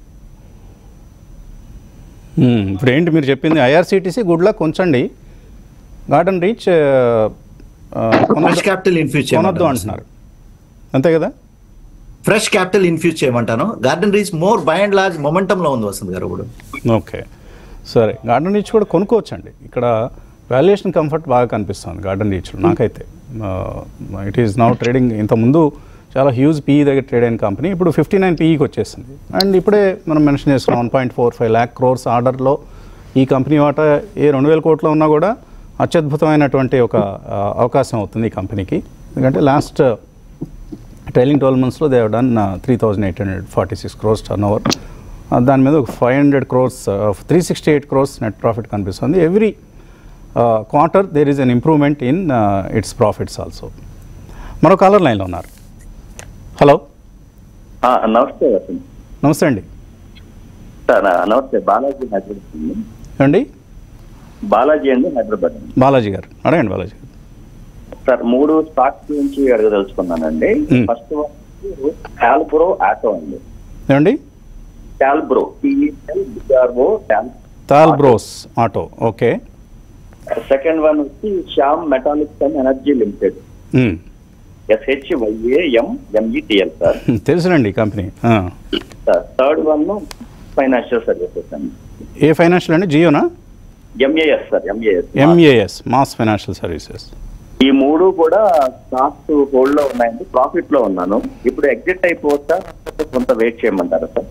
మ్మ్. ఇప్పుడు ఏంటి మీరు చెప్పింది ఐఆర్సిటీసీ గుడ్ లక్ ఉంచండి garden reach fresh capital infuse కొనొద్దు చేయమంటాను అంటున్నారు అంతే కదా ఫ్రెష్ క్యాపిటల్ ఇన్ఫ్యూజ్ చేయమంటాను garden reach more by and large momentum లో ఉంది వస్తుంది గారు ఇప్పుడు ఓకే సరే గార్డెన్ రీచ్ కూడా కొనుక్కోవచ్చండి ఇక్కడ వాల్యుయేషన్ కంఫర్ట్ బాగా కనిపిస్తుంది గార్డెన్ రీచ్లో నాకైతే ఇట్ ఈస్ నౌ ట్రేడింగ్ ఇంతకుముందు చాలా హ్యూజ్ పీఈ దగ్గర ట్రేడ్ అయిన కంపెనీ ఇప్పుడు ఫిఫ్టీ నైన్ పీఈకి వచ్చేసింది అండ్ ఇప్పుడే మనం మెన్షన్ చేసుకున్నాం one point four five lakh crores ఆర్డర్లో ఈ కంపెనీ వాటా ఏ రెండు వేల కోట్లో ఉన్నా కూడా అత్యద్భుతమైనటువంటి ఒక ఆ, అవకాశం అవుతుంది ఈ కంపెనీకి ఎందుకంటే లాస్ట్ ట్రైలింగ్ ట్వెల్వ్ మంత్స్లో they done three thousand eight hundred forty six crores turn over దాని మీద ఒక five hundred crores three sixty eight crores net profit కనిపిస్తుంది every quarter there is an improvement in its profits also మరో కాలర్ లైన్లో ఉన్నారు hello ఆ, నమస్తే వసంత్ నమస్తే అండి సార్ ఆ, నమస్తే బాలాజీ హైదరాబాద్ అండి ఏమండి బాలాజీ అండి హైదరాబాద్ అండి బాలాజీ గారు అడగండి బాలాజీ గారు సార్ మూడు స్టాక్స్ గురించి అడగదలుచుకున్నానండి Hmm. ఫస్ట్ వన్ క్యాల్బ్రో ఆటో అండి ఏమండి క్యాల్బ్రో TEL BRO Talbros auto okay second one వచ్చి Shyam metalics and energy limited మ్. ఎస్హెచ్ వైఏఎం ఎంఈటిఎల్ సార్ తెలుసునండి కంపెనీ ఆ. Sir third one financial services అండి ఏ ఫైనాన్షియల్ అండి జియోనా MAS sir MAS MAS MAS financial services ఈ మూడు కూడా స్టాక్స్ హోల్డ్ లో ఉన్నాయండి ప్రాఫిట్ లో ఉన్నాను ఇప్పుడు ఎగ్జిట్ అయిపోతా కొంత వెయిట్ చేయమంటారా సార్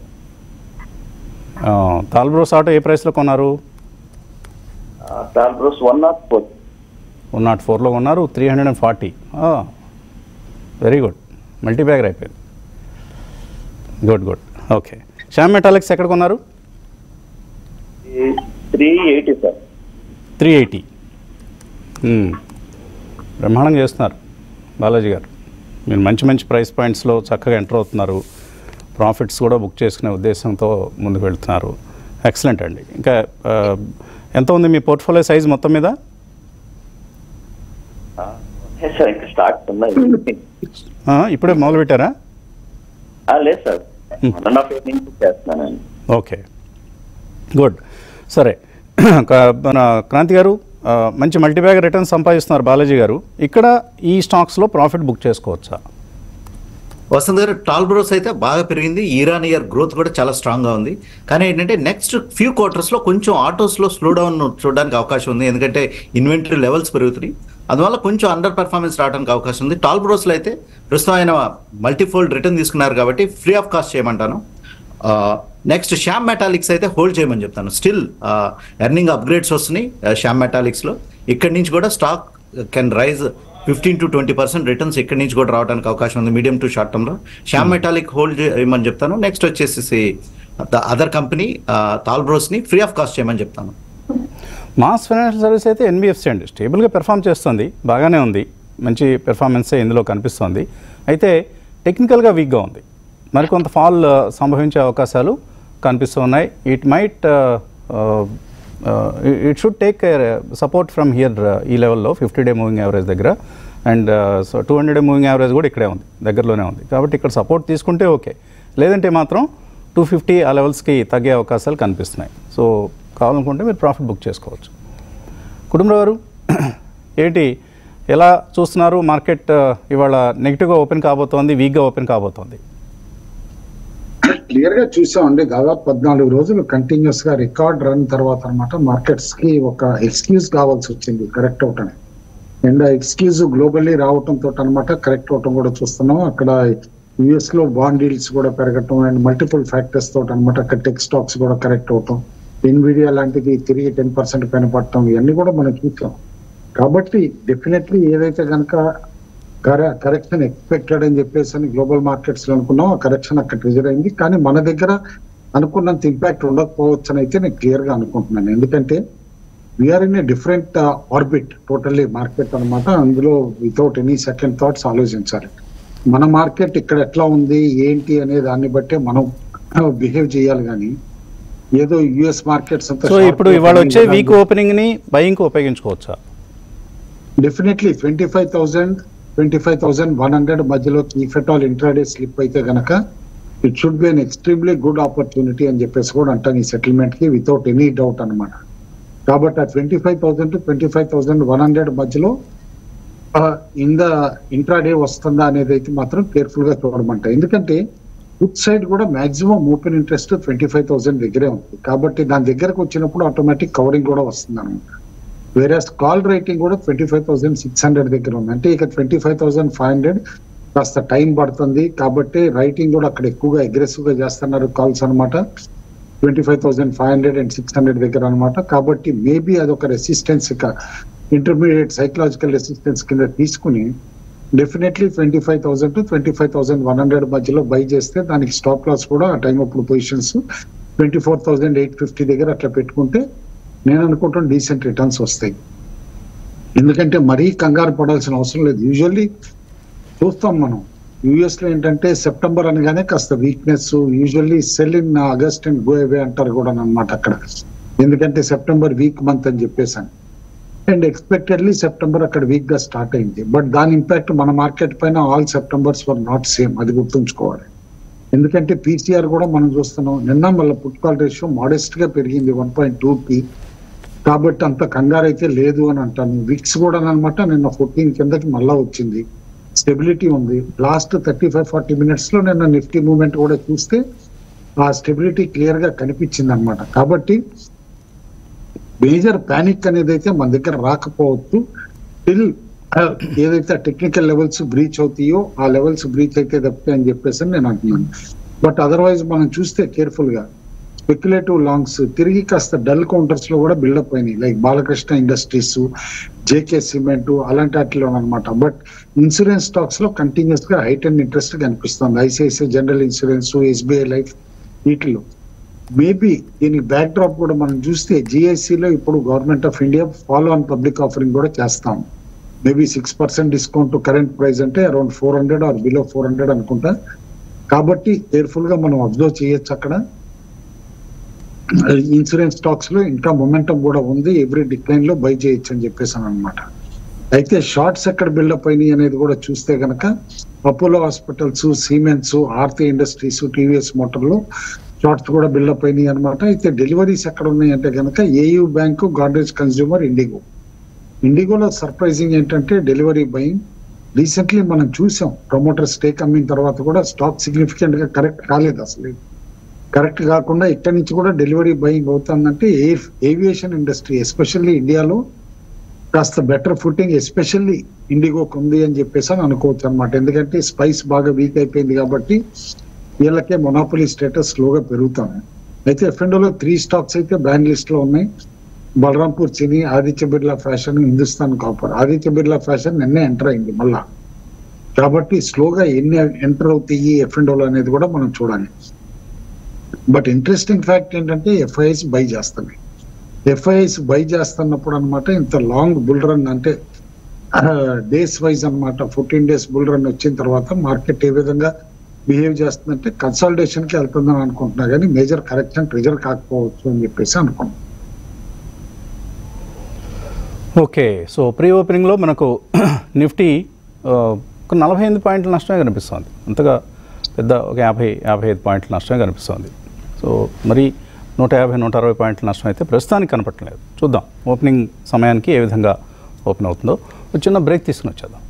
తాల్ బ్రోస్ ఆటో ఏ ప్రైస్లో కొన్నారు Talbros one naught four one naught ఫోర్లో కొన్నారు three hundred and forty very good multi bagger అయిపోయింది good good okay Shyam metalics ఎక్కడ కొన్నారు three eighty sir three eighty బ్రహ్మాండంగా చేస్తున్నారు బాలాజీ గారు మీరు మంచి మంచి ప్రైస్ పాయింట్స్లో చక్కగా ఎంటర్ అవుతున్నారు ప్రాఫిట్స్ కూడా బుక్ చేసుకునే ఉద్దేశంతో ముందుకు వెళ్తున్నారు ఎక్సలెంట్ అండి ఇంకా ఆ, ఎంత ఉంది మీ పోర్ట్ఫోలియో సైజ్ మొత్తం మీద సార్ ఇంకా స్టాక్స్ ఉన్నాయి ఆ, ఇప్పుడే మొదలు పెట్టారా ఆ, లేదు sir one and half year నుంచి చేస్తున్నానండి ఓకే గుడ్ సరే క- మన క్రాంతి గారు ఆ, మంచి మల్టీబ్యాగ్ రిటర్న్స్ సంపాదిస్తున్నారు బాలాజీ గారు ఇక్కడ ఈ స్టాక్స్లో ప్రాఫిట్ బుక్ చేసుకోవచ్చా వసంత్ గారు టాల్ బ్రోస్ అయితే బాగా పెరిగింది ఇయర్ ఇయర్ గ్రోత్ కూడా చాలా స్ట్రాంగ్ గా ఉంది కానీ ఏంటంటే నెక్స్ట్ ఫ్యూ క్వార్టర్స్ లో కొంచెం ఆటోస్ లో స్లో డౌన్ చూడడానికి అవకాశం ఉంది ఎందుకంటే ఇన్వెంటరీ లెవెల్స్ పెరుగుతున్నాయి అందువల్ల కొంచెం అండర్ పర్ఫార్మెన్స్ రావడానికి అవకాశం ఉంది టాల్ బ్రోస్ లో అయితే ప్రస్తుతం ఆయన మల్టీఫోల్డ్ రిటర్న్ తీసుకున్నారు కాబట్టి ఫ్రీ ఆఫ్ కాస్ట్ చేయమంటాను నెక్స్ట్ శ్యామ్ మెటాలిక్స్ అయితే హోల్డ్ చేయమని చెప్తాను స్టిల్ ఎర్నింగ్ అప్గ్రేడ్స్ వస్తున్నాయి uh, శ్యామ్ మెటాలిక్స్ లో ఇక్కడి నుంచి కూడా stock can rise fifteen to twenty percent returns ఇక్కడి నుంచి కూడా రావడానికి అవకాశం ఉంది మీడియం టు షార్ట్ టర్మ్ లో శ్యామ్ మెటాలిక్ హోల్డ్ చేయమని చెప్తాను నెక్స్ట్ వచ్చేసి అదర్ కంపెనీ తాల్బ్రోస్ ని ఫ్రీ ఆఫ్ కాస్ట్ చేయమని చెప్తాను మాస్ ఫైనాన్షియల్ సర్వీస్ అయితే ఎన్బిఎఫ్సి అండి స్టేబుల్గా పెర్ఫామ్ చేస్తుంది బాగానే ఉంది మంచి పెర్ఫార్మెన్సే ఇందులో కనిపిస్తుంది అయితే టెక్నికల్గా వీక్గా ఉంది మరికొంత ఫాల్ ఆ, సంభవించే అవకాశాలు కనిపిస్తూ ఉన్నాయి it might it should take support from here ఈ లెవెల్లో ఫిఫ్టీ డే మూవింగ్ యావరేజ్ దగ్గర and so two hundred day moving average కూడా ఇక్కడే ఉంది దగ్గరలోనే ఉంది కాబట్టి ఇక్కడ సపోర్ట్ తీసుకుంటే ఓకే లేదంటే మాత్రం టూ ఫిఫ్టీ ఆ లెవెల్స్కి తగ్గే అవకాశాలు కనిపిస్తున్నాయి సో కావాలనుకుంటే మీరు ప్రాఫిట్ బుక్ చేసుకోవచ్చు కుటుంబరావు గారు ఏంటి ఎలా చూస్తున్నారు మార్కెట్ ఆ, ఇవాళ నెగిటివ్గా ఓపెన్ కాబోతోంది వీక్గా ఓపెన్ కాబోతోంది క్లియర్ గా చూసామండి దాదాపు పద్నాలుగు రోజులు కంటిన్యూస్ గా రికార్డ్ రన్ తర్వాత అనమాట మార్కెట్స్ కి ఒక ఎక్స్క్యూజ్ కావాల్సి వచ్చింది కరెక్ట్ అవటం అండ్ ఎక్స్క్యూజ్ గ్లోబల్లీ రావటం తోటి అనమాట కరెక్ట్ అవటం కూడా చూస్తున్నాం అక్కడ యుఎస్ లో బాండ్ డీల్స్ కూడా పెరగటం అండ్ మల్టిపుల్ ఫ్యాక్టర్స్ తోటి అనమాట అక్కడ టెక్ స్టాక్స్ కూడా కరెక్ట్ అవటం ఎన్విడియా లాంటిది తిరిగి టెన్ పర్సెంట్ పైన పడటం ఇవన్నీ కూడా మనం చూసాం కాబట్టి డెఫినెట్లీ ఏదైతే కనుక కరెక్షన్ ఎక్స్పెక్టెడ్ అని చెప్పేసి అని గ్లోబల్ మార్కెట్స్ లో అనుకున్నాం ఆ కరెక్షన్ అక్కడ ట్రిజర్ అయింది కానీ మన దగ్గర అనుకున్నంత ఇంపాక్ట్ ఉండకపోవచ్చు అని అయితే నేను క్లియర్ గా అనుకుంటున్నాను ఎందుకంటే we're in a different orbit totally market అన్నమాట అందులో వితౌట్ ఎనీ సెకండ్ థాట్స్ ఆలోచించాలి మన మార్కెట్ ఇక్కడ ఎట్లా ఉంది ఏంటి అనే దాన్ని బట్టే మనం బిహేవ్ చేయాలి కానీ ఏదో యుఎస్ మార్కెట్స్ అంతా సో sharp ఇప్పుడు ఇవాళ opening వచ్చే కదా వీక్ ఓపెనింగ్ని బయింగ్కి ఉపయోగించుకోవచ్చా definitely twenty five thousand twenty five thousand one hundred మధ్యలో if at all intraday slip అయితే గనక it should be an extremely good opportunity అని చెప్పేసి కూడా అంటాను ఈ సెటిల్మెంట్ కి వితౌట్ ఎనీ డౌట్ అన్నమాట కాబట్టి ఆ twenty five thousand to twenty five thousand one hundred మధ్యలో ఇన్ ద ఇంట్రాడే వస్తుందా అనేది అయితే మాత్రం కేర్ఫుల్ గా చూడమంట ఎందుకంటే గుడ్ సైడ్ కూడా maximum open interest twenty five thousand దగ్గరే ఉంది కాబట్టి దాని దగ్గరకు వచ్చినప్పుడు ఆటోమేటిక్ కవరింగ్ కూడా వస్తుంది అనమాట వేరే కాల్ రేటింగ్ కూడా twenty five thousand six hundred దగ్గర ఉంది అంటే ఇక twenty five thousand five hundred కాస్త టైం పడుతుంది కాబట్టి రైటింగ్ కూడా అక్కడ ఎక్కువగా అగ్రెసివ్ గా చేస్తున్నారు కాల్స్ అన్నమాట twenty five thousand five hundred and six hundred దగ్గర అనమాట కాబట్టి మేబీ అదొక రెసిస్టెన్స్ ఇక ఇంటర్మీడియట్ సైకలాజికల్ రెసిస్టెన్స్ కింద తీసుకుని definitely twenty five thousand to twenty five thousand one hundred మధ్యలో బై చేస్తే దానికి స్టాప్ లాస్ కూడా ఆ టైం అప్పుడు positions twenty four thousand eight fifty దగ్గర అట్లా పెట్టుకుంటే నేను అనుకుంటాను డీసెంట్ రిటర్న్స్ వస్తాయి ఎందుకంటే మరీ కంగారు పడాల్సిన అవసరం లేదు యూజువల్లీ చూస్తాం మనం యుఎస్ లో ఏంటంటే సెప్టెంబర్ అనగానే కాస్త weakness usually sell in August and go away అంటారు కూడా అనమాట అక్కడ ఎందుకంటే సెప్టెంబర్ వీక్ మంత్ అని చెప్పేసాను అండ్ ఎక్స్పెక్టెడ్లీ సెప్టెంబర్ అక్కడ వీక్ గా స్టార్ట్ అయింది బట్ దాని ఇంపాక్ట్ మన మార్కెట్ పైన all Septembers were not same అది గుర్తుంచుకోవాలి ఎందుకంటే పీసీఆర్ కూడా మనం చూస్తున్నాం నిన్న మళ్ళీ పుట్కాల్ రేషియో మోడెస్ట్ గా పెరిగింది వన్ పాయింట్ టూ కి కాబట్టి అంత కంగారు అయితే లేదు అని అంటాను విక్స్ కూడా అనమాట నిన్న ఫోర్టీన్ కిందకి మళ్ళా వచ్చింది స్టెబిలిటీ ఉంది last thirty five forty minutes లో నిన్న నిఫ్టీ మూవ్మెంట్ కూడా చూస్తే ఆ స్టెబిలిటీ క్లియర్ గా కనిపించింది అనమాట కాబట్టి మేజర్ ప్యానిక్ అనేది అయితే మన దగ్గర రాకపోవచ్చు టిల్ ఏదైతే టెక్నికల్ లెవెల్స్ బ్రీచ్ అవుతాయో ఆ లెవెల్స్ బ్రీచ్ అయితే తప్పితే అని చెప్పేసి నేను అంటున్నాను బట్ అదర్వైజ్ మనం చూస్తే కేర్ఫుల్ గా స్పెక్యులేటివ్ లాంగ్స్ తిరిగి కాస్త డల్ కౌంటర్స్ లో కూడా బిల్డప్ అయినాయి like Balakrishna industries JK cement అలాంటి వాటిలో అనమాట బట్ ఇన్సూరెన్స్ స్టాక్స్ లో కంటిన్యూస్ గా హైట్ అండ్ ఇంట్రెస్ట్ కనిపిస్తుంది ICICI general insurance SBI life వీటిలో మేబీ దీనికి బ్యాక్ డ్రాప్ కూడా మనం చూస్తే GIC లో ఇప్పుడు government of India follow on public offering కూడా చేస్తాం maybe six percent discount current price అంటే around four hundred or below four hundred అనుకుంటా కాబట్టి కేర్ఫుల్ గా మనం అబ్జర్వ్ చేయొచ్చు అక్కడ ఇన్సూరెన్స్ స్టాక్స్ లో ఇంకా మొమెంటం కూడా ఉంది ఎవ్రీ డిక్లైన్ లో బై చేయొచ్చు అని చెప్పేసాను అనమాట అయితే షార్ట్స్ ఎక్కడ బిల్డప్ అయినాయి అనేది కూడా చూస్తే గనక Apollo hospitals cements Aarti industries TVS మోటార్లు షార్ట్స్ కూడా బిల్డప్ అయినాయి అనమాట అయితే డెలివరీస్ ఎక్కడ ఉన్నాయి అంటే కనుక AU bank Godrej consumer IndiGo ఇండిగోలో సర్ప్రైజింగ్ ఏంటంటే డెలివరీ బయింగ్ రీసెంట్లీ మనం చూసాం ప్రమోటర్ స్టేక్ అమ్మిన తర్వాత కూడా స్టాక్ సిగ్నిఫికెంట్ గా కరెక్ట్ కాలేదు అసలు కరెక్ట్ కాకుండా ఇక్కడి నుంచి కూడా డెలివరీ బయింగ్ అవుతుందంటే ఎయిర్ ఏవియేషన్ ఇండస్ట్రీ ఎస్పెషల్లీ ఇండియాలో కాస్త బెటర్ ఫుటింగ్ ఎస్పెషల్లీ ఇండిగోకి ఉంది అని చెప్పేసి అని అనుకోవచ్చు అనమాట ఎందుకంటే స్పైస్ బాగా వీక్ అయిపోయింది కాబట్టి వీళ్ళకే మొనాపొలీ స్టేటస్ స్లోగా పెరుగుతాను అయితే ఎఫ్ఎండోలో త్రీ స్టాక్స్ అయితే బ్యాన్ లిస్ట్ లో ఉన్నాయి Balrampur Chini Aditya Birla fashion Hindustan copper Aditya Birla fashion నిన్నే ఎంటర్ అయింది మళ్ళా కాబట్టి స్లోగా ఎన్ని ఎంటర్ అవుతాయి ఎఫ్ఎండోలో అనేది కూడా మనం చూడాలి బట్ ఇంట్రెస్టింగ్ ఫ్యాక్ట్ ఏంటంటే ఎఫ్ఐఎస్ బై చేస్తున్నాయి ఎఫ్ఐఎస్ బై చేస్తున్నప్పుడు అనమాట ఇంత లాంగ్ బుల్ రన్ అంటే డేస్ వైజ్ అన్నమాట ఫోర్టీన్ డేస్ బుల్ రన్ వచ్చిన తర్వాత మార్కెట్ ఏ విధంగా బిహేవ్ చేస్తుందంటే కన్సల్టేషన్ కి వెళ్తుందని అనుకుంటున్నా కానీ మేజర్ కరెక్షన్ ట్రిజర్ కాకపోవచ్చు అని చెప్పేసి అనుకుంటున్నాను ఓకే సో ప్రీ ఓపెనింగ్లో మనకు నిఫ్టీ ఆ, ఒక నలభై ఎనిమిది పాయింట్ల నష్టమే కనిపిస్తుంది అంతగా పెద్ద ఒక యాభై యాభై ఐదు పాయింట్ల నష్టమే కనిపిస్తుంది సో మరి నూట యాభై నూట అరవై పాయింట్ల నష్టం అయితే ప్రస్తుతానికి కనపడలేదు చూద్దాం ఓపెనింగ్ సమయానికి ఏ విధంగా ఓపెన్ అవుతుందో ఒక చిన్న బ్రేక్ తీసుకుని వచ్చేద్దాం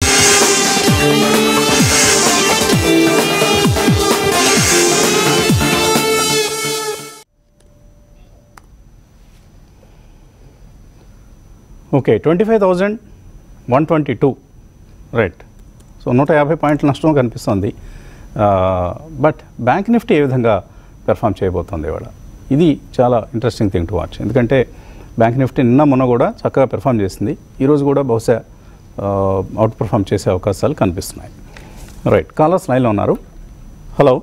okay twenty five thousand one twenty two right so నూట యాభై పాయింట్ల నష్టం కనిపిస్తుంది బట్ బ్యాంక్ నిఫ్టీ ఏ విధంగా పెర్ఫామ్ చేయబోతోంది ఇవాళ ఇది చాలా ఇంట్రెస్టింగ్ థింగ్ టు వాచ్ ఎందుకంటే బ్యాంక్ నిఫ్టీ నిన్న మొన్న కూడా చక్కగా పెర్ఫామ్ చేసింది ఈరోజు కూడా బహుశా అవుట్ పర్ఫామ్ చేసే అవకాశాలు కనిపిస్తున్నాయి రైట్ కాలర్స్ లైన్లో ఉన్నారు హలో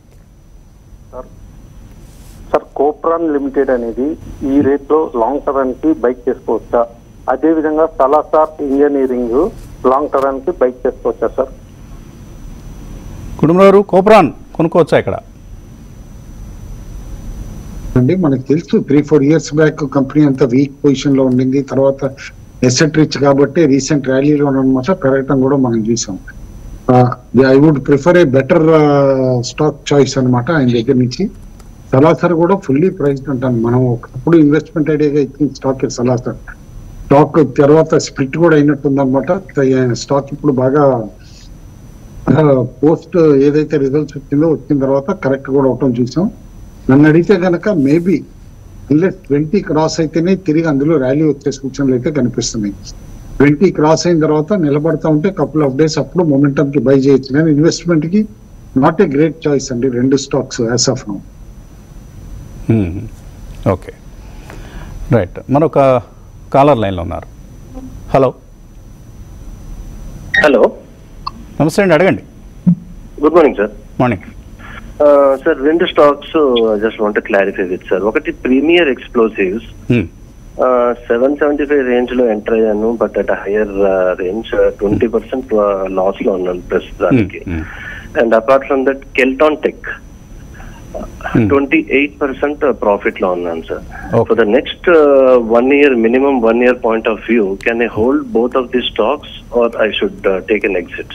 సార్ కోప్రాన్ లిమిటెడ్ అనేది ఈ రేట్ లో లాంగ్ టర్మ్ కి బైక్ చేసుకోవచ్చా అదే విధంగా సలాసార్ ఇంజనీరింగ్ లాంగ్ టర్మ్ కి బైక్ చేసుకోవచ్చా సార్ కుటుంబారు కోప్రాన్ కొనుక్కోవచ్చా ఇక్కడ అండి మనకు తెలుసు three four years back company అంతా వీక్ పొజిషన్ లో ఉండింది తర్వాత ఎసెట్ రిచ్ కాబట్టి రీసెంట్ ర్యాలీలో అనమాట పెరగటం కూడా మనం చూసాం I would prefer a better stock choice అన్నమాట ఆయన దగ్గర నుంచి సలాసర్ కూడా ఫుల్లీ ప్రైస్డ్ అంటాను మనం ఒకప్పుడు ఇన్వెస్ట్మెంట్ ఐడియాగా ఇచ్చిన స్టాక్ సలాసర్ స్టాక్ తర్వాత స్ప్లిట్ కూడా అయినట్టుంది అనమాట స్టాక్ ఇప్పుడు బాగా పోస్ట్ ఏదైతే రిజల్ట్స్ వచ్చిందో వచ్చిన తర్వాత కరెక్ట్ కూడా అవటం చూసాం నన్ను అడిగితే కనుక మేబీ అన్లెస్ ట్వంటీ క్రాస్ అయితేనే తిరిగి అందులో ర్యాలీ వచ్చే సూచనలు అయితే కనిపిస్తున్నాయి ట్వంటీ క్రాస్ అయిన తర్వాత నిలబడతా ఉంటే కపుల్ ఆఫ్ డేస్ అప్పుడు మొమెంటమ్ కి బై చేయొచ్చు కానీ ఇన్వెస్ట్మెంట్ కి నాట్ ఏ గ్రేట్ చాయిస్ అండి రెండు stocks as of now okay right మరొక కాలర్ లైన్లో ఉన్నారు హలో హలో నమస్తే అండి అడగండి good morning sir morning sir రెండు stocks just want clarify with sir ఒకటి premier explosives seven seventy five range లో ఎంటర్ అయ్యాను but at higher range twenty percent loss లో ఉన్నాను ప్రస్తుతానికి Hmm, and apart from that Kellton tech twenty eight percent profit లో ఉన్నాను sir Okay. For the next one year minimum one year point of view can I hold both of the stocks or I should take an exit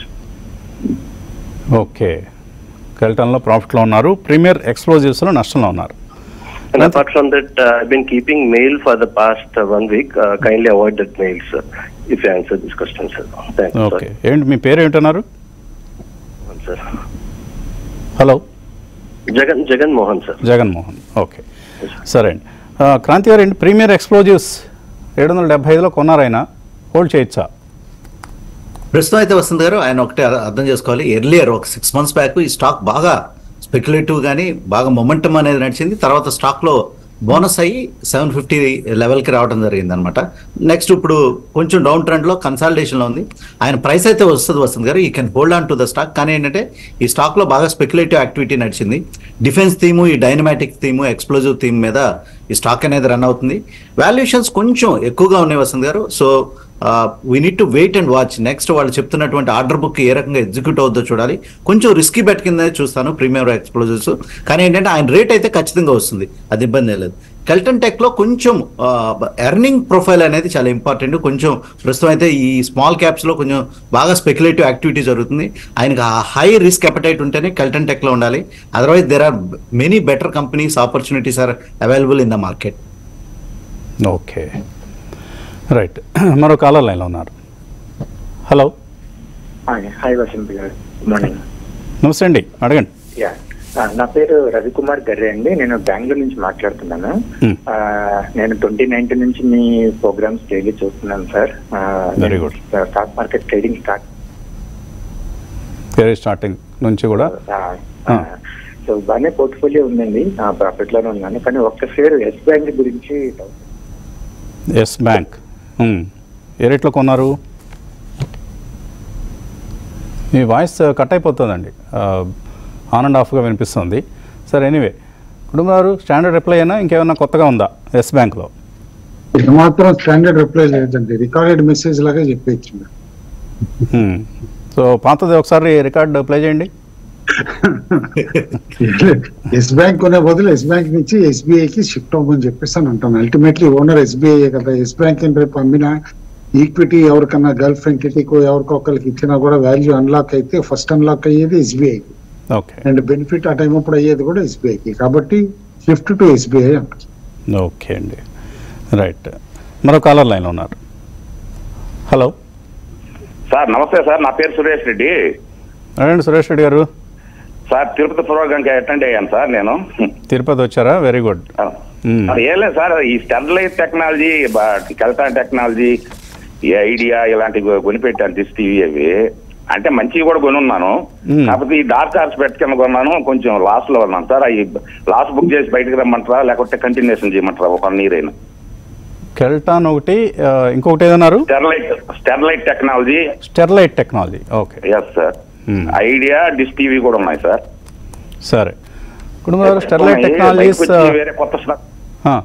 okay కెల్టన్లో ప్రాఫిట్లో ఉన్నారు ప్రీమియర్ ఎక్స్ప్లోజివ్స్లో నష్టంలో ఉన్నారు And apart from that, uh, I've been keeping mail for the past uh, one week. Uh, kindly avoid that mail, sir, if you answer this question, sir. Thanks, okay ఏంటి మీ పేరు ఏంటన్నారు sir. Hello Jagan, Jagan Mohan, sir. Jaganmohan okay సరే అండి ఆ, క్రాంతి గారు ఏంటి premier explosives ఏడు వందల డెబ్బై ఐదులో కొన్నారైనా హోల్డ్ చేయొచ్చా ప్రస్తుతం అయితే వస్తుంది గారు ఆయన ఒకటే అర్థ- అర్థం చేసుకోవాలి ఎర్లియర్ ఒక సిక్స్ మంత్స్ బ్యాక్ ఈ స్టాక్ బాగా స్పెక్యులేటివ్ కానీ బాగా మొమెంటం అనేది నడిచింది తర్వాత స్టాక్లో బోనస్ అయ్యి సెవెన్ ఫిఫ్టీ లెవెల్కి రావడం జరిగింది అనమాట నెక్స్ట్ ఇప్పుడు కొంచెం డౌన్ ట్రెండ్లో కన్సాలిడేషన్లో ఉంది ఆయన ప్రైస్ అయితే వస్తుంది వస్తుంది గారు ఈ can hold on to the stock కానీ ఏంటంటే ఈ స్టాక్లో బాగా స్పెక్యులేటివ్ యాక్టివిటీ నడిచింది డిఫెన్స్ థీము ఈ డైనమాటిక్ థీము ఎక్స్ప్లోజివ్ థీమ్ మీద ఈ స్టాక్ అనేది రన్ అవుతుంది వాల్యుయేషన్స్ కొంచెం ఎక్కువగా ఉన్నాయి వస్తుంది గారు so we need to wait and watch next వాళ్ళు చెప్తున్నటువంటి ఆర్డర్ బుక్ ఏ రకంగా ఎగ్జిక్యూట్ అవుద్దో చూడాలి కొంచెం రిస్కీ బెట్ కింద చూస్తాను ప్రీమియం ఎక్స్ప్లోజర్స్ కానీ ఏంటంటే ఆయన రేట్ అయితే ఖచ్చితంగా వస్తుంది అది ఇబ్బంది లేదు కెల్టన్ టెక్ లో కొంచెం ఎర్నింగ్ ప్రొఫైల్ అనేది చాలా ఇంపార్టెంట్ కొంచెం ప్రస్తుతం అయితే ఈ స్మాల్ క్యాప్స్ లో కొంచెం బాగా స్పెక్యులేటివ్ యాక్టివిటీ జరుగుతుంది ఆయనకు ఆ హై రిస్క్ అపటైట్ ఉంటేనే కెల్టన్ టెక్ లో ఉండాలి otherwise there are many better companies opportunities are available in the market okay right మరో కాలర్ లైన్లో ఉన్నారు హలో హాయ్ వసంత్ గారు గుడ్ మార్నింగ్ నమస్తే అండి అడగండి యా నా పేరు రవికుమార్ గర్రే అండి నేను బెంగళూరు నుంచి మాట్లాడుతున్నాను Hmm. ఆ, నేను ట్వంటీ నైన్టీన్ నుంచి మీ ప్రోగ్రామ్స్ డైలీ చూస్తున్నాను సార్ ఆ, Very నేను good. Stock market trading start career starting నుంచి కూడా Ah. సో బాగానే పోర్ట్ఫోలియో ఉందండి ప్రాఫిట్ లోనే ఉన్నాను కానీ ఒక్క షేర్ ఎస్ బ్యాంక్ గురించి doubt. ఎస్ బ్యాంక్ మ్మ్. ఏ రేట్లో కొన్నారు మీ వాయిస్ కట్ అయిపోతుందండి ఆన్ అండ్ ఆఫ్గా వినిపిస్తుంది సరే ఎనీవే కుటుంబ గారు స్టాండర్డ్ రిప్లై అయినా ఇంకేమైనా కొత్తగా ఉందా ఎస్ బ్యాంక్లో ఏమాత్రం స్టాండర్డ్ రిప్లై లేదండి రికార్డెడ్ మెసేజ్ లాగా చెప్పేచ్చింది సో పాతది ఒకసారి రికార్డ్ ప్లే చేయండి ఎస్ బ్యాంక్ కొనే బదులు ఎస్ బ్యాంక్ నుంచి SBI కి షిఫ్ట్ అవ్వమని చెప్పేసి అని అంటాను అల్టిమేట్లీ ఓనర్ ఎస్బీఐ కదా ఎస్ బ్యాంక్ రేపు అమ్మినా ఈక్విటీ ఎవరికన్నా గల్ఫ్ ఎంటిటీకో ఎవరికొకరికి ఇచ్చినా కూడా వాల్యూ అన్లాక్ అయితే ఫస్ట్ అన్లాక్ అయ్యేది ఎస్బీఐ ఓకే అండ్ బెనిఫిట్ ఆ టైం అప్పుడు అయ్యేది కూడా ఎస్బీఐకి కాబట్టి షిఫ్ట్ టు ఎస్బీఐ అంటారు ఓకే అండి రైట్ మరో కాలర్ లైన్లో ఉన్నారు హలో సార్ నమస్తే సార్ నా పేరు సురేష్ రెడ్డి అడగండి సురేష్ రెడ్డి గారు సార్ తిరుపతి ప్రోగ్రామ్కి అటెండ్ అయ్యాను సార్ నేను తిరుపతి వచ్చారా వెరీ గుడ్ మ్మ్. అది ఏం లేదు సార్ ఈ స్టెర్లైట్ టెక్నాలజీ కెల్టాన్ టెక్నాలజీ ఈ ఐడియా ఇలాంటివి కొనిపెట్టాను దిస్ టీవీ అవి అంటే మంచివి కూడా కొనున్నాను మ్మ్. కాకపోతే ఈ డార్క్ హార్స్ పెట్ కింద కొన్నాను కొంచెం లాస్ లో ఉన్నాను సార్ అవి లాస్ బుక్ చేసి బయటకు రమ్మంటారా లేకపోతే కంటిన్యూషన్ చేయమంటారా ఒక వన్ ఇయర్ అయినా కెల్టాన్ ఒకటి ఆ, ఇంకొకటి ఏదన్నారు Sterlite Sterlite technology Sterlite technology okay yes sir మ్మ్. ఐడియా డిస్ టీవీ కూడా ఉన్నాయి సార్ సరే కుటుంబ గారు స్టెర్లైట్ ఉన్నాయి. టెక్నాలజీస్ బయటకు వచ్చి వేరే కొత్త స్టాక్ ఆ,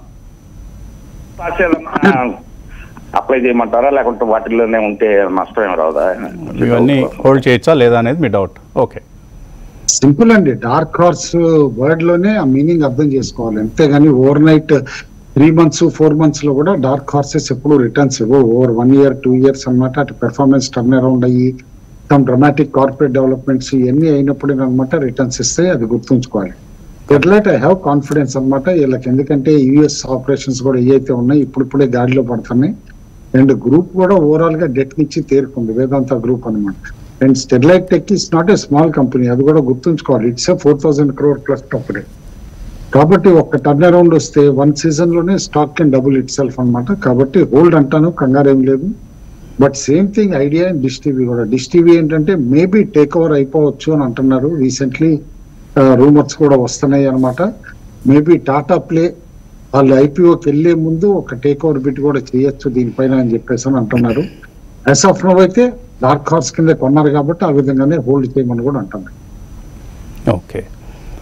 అప్లై చేయమంటారా లేకుంటే వాటిల్లోనే ఉంటే నష్టం ఏమి రాదా ఇవన్నీ హోల్డ్ చేయొచ్చా లేదా అనేది మీ డౌట్ ఓకే సింపుల్ అండి డార్క్ హార్స్ వర్డ్ లోనే ఆ మీనింగ్ అర్థం చేసుకోవాలి అంతేగాని over night three months four months లో కూడా డార్క్ హార్సెస్ ఎప్పుడు రిటర్న్స్ ఇవ్వవు over one year two years అన్నమాట అటు పెర్ఫార్మెన్స్ టర్న్ అరౌండ్ అయ్యి సమ్ డ్రమాటిక్ కార్పొరేట్ డెవలప్మెంట్స్ ఇవన్నీ అయినప్పుడు అనమాట రిటర్న్స్ ఇస్తాయి అది గుర్తుంచుకోవాలి ఎట్లయిట్ ఐ హ్యావ్ కాన్ఫిడెన్స్ అనమాట వీళ్ళకి ఎందుకంటే యుఎస్ ఆపరేషన్స్ కూడా ఏవైతే ఉన్నాయి ఇప్పుడిప్పుడే గాడిలో పడుతున్నాయి అండ్ గ్రూప్ కూడా ఓవరాల్ గా డెట్ నుంచి తేరుకుంది వేదాంత గ్రూప్ అన్నమాట and Sterlite tech is not a small company అది కూడా గుర్తుంచుకోవాలి it's a four thousand crore plus company కాబట్టి ఒక్క టర్న్ అరౌండ్ వస్తే వన్ సీజన్ లోనే stock can double itself అనమాట కాబట్టి హోల్డ్ అంటాను కంగారు ఏం లేదు but same thing Idea and Dish TV కూడా డిష్ టీవీ ఏంటంటే మేబీ టేక్ ఓవర్ అయిపోవచ్చు అని అంటున్నారు రీసెంట్లీ రూమర్స్ కూడా వస్తున్నాయి అనమాట మేబీ టాటా ప్లే వాళ్ళు ఐపీఓకి వెళ్లే ముందు ఒక టేక్ ఓవర్ బిట్ కూడా చేయొచ్చు దీనిపైన అని చెప్పేసి అని అంటున్నారు యాజ్ ఆఫ్ నో అయితే డార్క్ హార్స్ కింద కొన్నారు కాబట్టి ఆ విధంగానే హోల్డ్ చేయమని కూడా అంటున్నారు ఓకే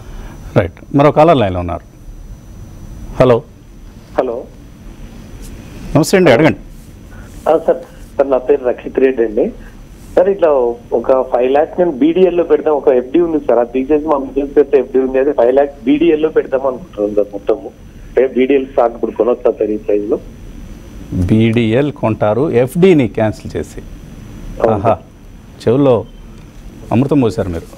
రైట్ మరో కాలర్ లైన్లో ఉన్నారు హలో హలో నమస్తే అండి అడగండి ఆ, సార్ సార్ నా పేరు రక్షిత్ రెడ్డి అండి సార్ ఇట్లా ఒక ఫైవ్ ల్యాక్స్ నేను బీడీఎల్ లో పెడదాం ఒక ఎఫ్డి ఉంది సార్ అది తీసేసి మా బిజినెస్ పెడితే ఎఫ్డి ఉంది అదే ఫైవ్ ల్యాక్స్ బీడీఎల్ లో పెడదాం అనుకుంటున్నాను సార్ మొత్తము రేపు బీడీఎల్ స్టాక్ ఇప్పుడు కొనొచ్చా సార్ ఈ ప్రైస్ లో బీడిఎల్ కొంటారు ఎఫ్డీని క్యాన్సిల్ చేసి ఆహా చెవుల్లో అమృతం పోసారు మీరు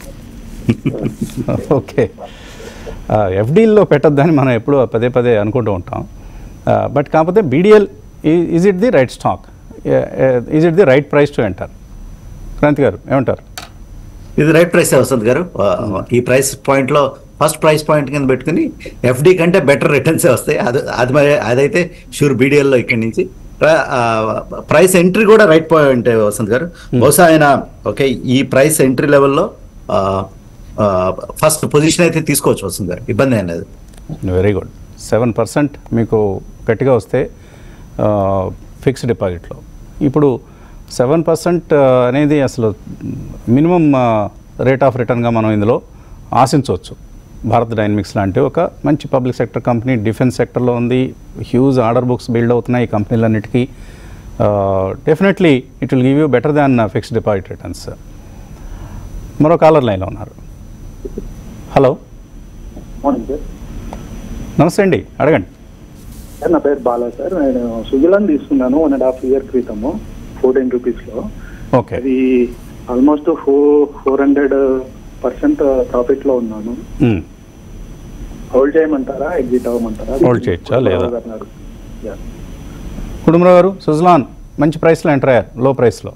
ఓకే ఎఫ్డీల్లో పెట్టద్దని మనం ఎప్పుడూ పదే పదే అనుకుంటూ ఉంటాం బట్ కాకపోతే BDL is it the right stock is it the right price to enter Kranthi garu ఏమంటారు ఇది రైట్ ప్రైస్ వసంత్ గారు ఆ, ఈ ప్రైస్ పాయింట్ లో ఫస్ట్ ప్రైస్ పాయింట్ కింద పెట్టుకుని ఎఫ్డి కంటే బెటర్ రిటర్న్స్ వస్తాయి అది అది మరి అదైతే షూర్ బీడిఎల్లో ఇక్కడి నుంచి ప్రైస్ ఎంట్రీ కూడా రైట్ పాయింట్ వసంత్ గారు బహుశా ఆయన ఓకే ఈ ప్రైస్ ఎంట్రీ లెవెల్లో ఫస్ట్ పొజిషన్ అయితే తీసుకోవచ్చు వసంత్ గారు ఇబ్బంది ఏం లేదు వెరీ గుడ్ సెవెన్ పర్సెంట్ మీకు గట్టిగా వస్తే ఫిక్స్డ్ డిపాజిట్లో ఇప్పుడు సెవెన్ పర్సెంట్ అనేది అసలు మినిమం రేట్ ఆఫ్ రిటర్న్గా మనం ఇందులో ఆశించవచ్చు భారత్ డైనమిక్స్ లాంటి ఒక మంచి పబ్లిక్ సెక్టర్ కంపెనీ డిఫెన్స్ సెక్టర్లో ఉంది హ్యూజ్ ఆర్డర్ బుక్స్ బిల్డ్ అవుతున్నాయి ఈ కంపెనీలన్నిటికీ definitely it will give you better than fixed deposit returns మరో కాలర్ లైన్లో ఉన్నారు హలో మార్నింగ్ సార్ నమస్తే అండి అడగండి సార్ నా పేరు బాలా సార్ నేను సుజలాన్ తీసుకున్నాను వన్ అండ్ హాఫ్ ఇయర్ క్రితము ఫోర్టీన్ రూపీస్ లో ఓకే అది almost four four hundred percent profit లో ఉన్నాను మ్మ్. హోల్డ్ చేయమంటారా ఎగ్జిట్ అవ్వమంటారా Hold చేయొచ్చా లేదా? అన్నారు. Yeah. కుటుంబరావు గారు సుజలాన్ మంచి ప్రైస్లో ఎంటర్ అయ్యారు లో ప్రైస్లో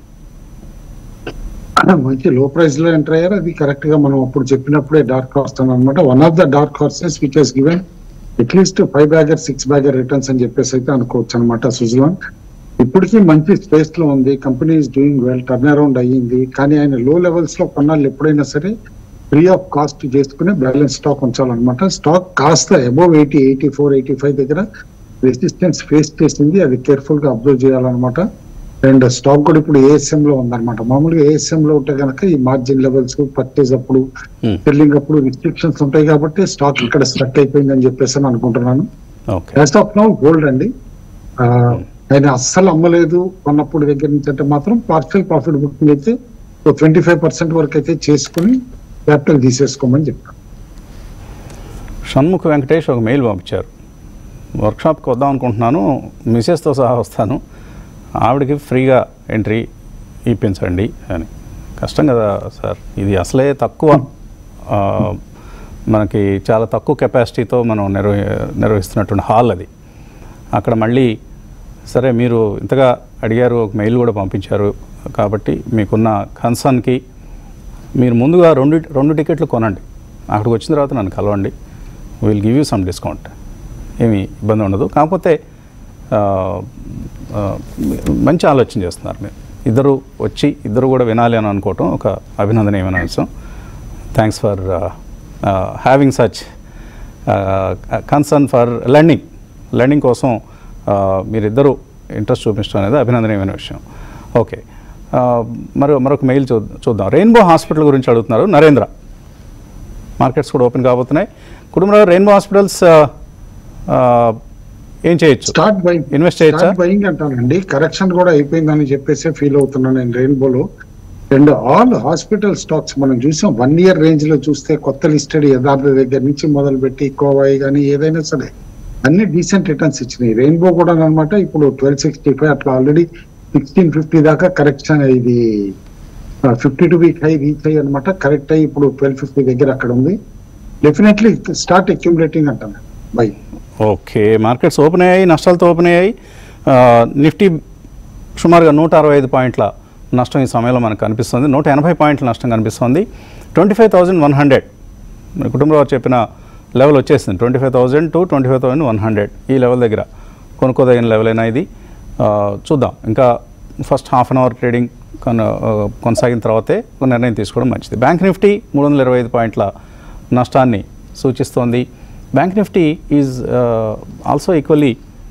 మంచి లో ప్రైస్ లో ఎంటర్ అయ్యారు అది కరెక్ట్ గా మనం అప్పుడు చెప్పినప్పుడే డార్క్ హార్స్ అనమాట one of the dark horses which he's given at least five bagger six bagger returns అని చెప్పేసి అయితే అనుకోవచ్చు అనమాట సుజలాన్ ఇప్పటికీ మంచి స్పేస్ లో ఉంది company is doing well turn around అయ్యింది కానీ ఆయన లో లెవెల్స్ లో కొన్నాళ్ళు ఎప్పుడైనా సరే ఫ్రీ ఆఫ్ కాస్ట్ చేసుకుని బ్యాలెన్స్ స్టాక్ ఉంచాలన్నమాట స్టాక్ కాస్త above eighty eighty four eighty five దగ్గర రెసిస్టెన్స్ ఫేస్ చేసింది అది కేర్ఫుల్ గా అబ్జర్వ్ చేయాలన్నమాట అండ్ స్టాక్ కూడా ఇప్పుడు ఏఎస్ఎం లో ఉందన్నమాట మామూలుగా ఏఎస్ఎం లో ఉంటే కనుక ఈ మార్జిన్ లెవెల్స్ పర్చేజ్ అప్పుడు సెల్లింగ్ అప్పుడు రిస్ట్రిక్షన్స్ ఉంటాయి కాబట్టి స్టాక్ ఇక్కడ స్టక్ అయిపోయిందని చెప్పేసి అని అనుకుంటున్నాను okay as of now hold అండి ఆ, ఆయన అస్సలు అమ్మలేదు కొన్నప్పుడు దగ్గర నుంచి అంటే మాత్రం పార్షియల్ ప్రాఫిట్ బుకింగ్ అయితే ట్వంటీ ఫైవ్ పర్సెంట్ వరకు అయితే చేసుకుని క్యాపిటల్ తీసేసుకోమని చెప్పాను షణ్ముఖ్ వెంకటేష్ ఒక మెయిల్ పంపించారు వర్క్షాప్కి వద్దాం అనుకుంటున్నాను మిసెస్తో సహా వస్తాను ఆవిడకి ఫ్రీగా ఎంట్రీ ఇప్పించండి అని కష్టం కదా సార్ ఇది అసలే తక్కువ ఆ, మనకి చాలా తక్కువ కెపాసిటీతో మనం నిర్వహి నిర్వహిస్తున్నటువంటి హాల్ అది అక్కడ మళ్ళీ సరే మీరు ఇంతగా అడిగారు ఒక మెయిల్ కూడా పంపించారు కాబట్టి మీకున్న కన్సర్న్కి మీరు ముందుగా రెండు రెండు టికెట్లు కొనండి అక్కడికి వచ్చిన తర్వాత నన్ను కలవండి will give you some discount ఏమీ ఇబ్బంది ఉండదు కాకపోతే ఆ, ఆ, మంచి ఆలోచన చేస్తున్నారు మీరు ఇద్దరు వచ్చి ఇద్దరు కూడా వినాలి అని అనుకోవటం ఒక అభినందనీయమైన అంశం thanks for having such concern for learning learning కోసం ఆ, మీరిద్దరూ ఇంట్రెస్ట్ చూపించడం అనేది అభినందనీయమైన విషయం ఓకే ఆ, మరో మరొక మెయిల్ చూ చూద్దాం రెయిన్బో హాస్పిటల్ గురించి అడుగుతున్నారు నరేంద్ర మార్కెట్స్ కూడా ఓపెన్ కాబోతున్నాయి కుటుంబంలో రెయిన్బో హాస్పిటల్స్ ఆ, ఆ, ఏం చేయొచ్చు స్టార్ట్ బయింగ్ ఇన్వెస్ట్ చేయొచ్చా స్టార్ట్ బయింగ్ అంటానండి కరెక్షన్ కూడా అయిపోయిందని చెప్పేసి ఫీల్ అవుతున్నాను నేను రెయిన్బోలో అండ్ ఆల్ హాస్పిటల్ స్టాక్స్ మనం చూసాం వన్ ఇయర్ రేంజ్ లో చూస్తే కొత్త లిస్టెడ్ యథార్థ దగ్గర నుంచి మొదలుపెట్టి కోవాయి కానీ ఏదైనా సరే అన్ని డీసెంట్ రిటర్న్స్ ఇచ్చినాయి రెయిన్బో కూడా అనమాట ఇప్పుడు ట్వెల్వ్ సిక్స్టీ ఫైవ్ అట్లా ఆల్రెడీ సిక్స్టీన్ ఫిఫ్టీ దాకా కరెక్షన్ ఇది fifty two week high reach అయ్యి అనమాట కరెక్ట్ అయ్యి ఇప్పుడు ట్వెల్వ్ ఫిఫ్టీ దగ్గర అక్కడ ఉంది డెఫినెట్లీ స్టార్ట్ అక్యుములేటింగ్ అంటాను బై ఓకే మార్కెట్స్ ఓపెన్ అయ్యాయి నష్టాలతో ఓపెన్ అయ్యాయి ఆ, నిఫ్టీ సుమారుగా నూట అరవై ఐదు పాయింట్ల నష్టం ఈ సమయంలో మనకు కనిపిస్తుంది నూట ఎనభై పాయింట్ల నష్టం కనిపిస్తుంది twenty five thousand one hundred మన కుటుంబంలో వారు చెప్పిన లెవెల్ వచ్చేసింది twenty five thousand to twenty five thousand one hundred ఈ లెవెల్ దగ్గర కొనుక్కోదగిన లెవెల్ అయినా ఇది ఆ, చూద్దాం ఇంకా first half an hour trading కొన ఆ, కొనసాగిన తర్వాతే ఒక నిర్ణయం తీసుకోవడం మంచిది బ్యాంక్ నిఫ్టీ మూడు వందల ఇరవై ఐదు పాయింట్ల నష్టాన్ని సూచిస్తోంది bank Nifty is also equally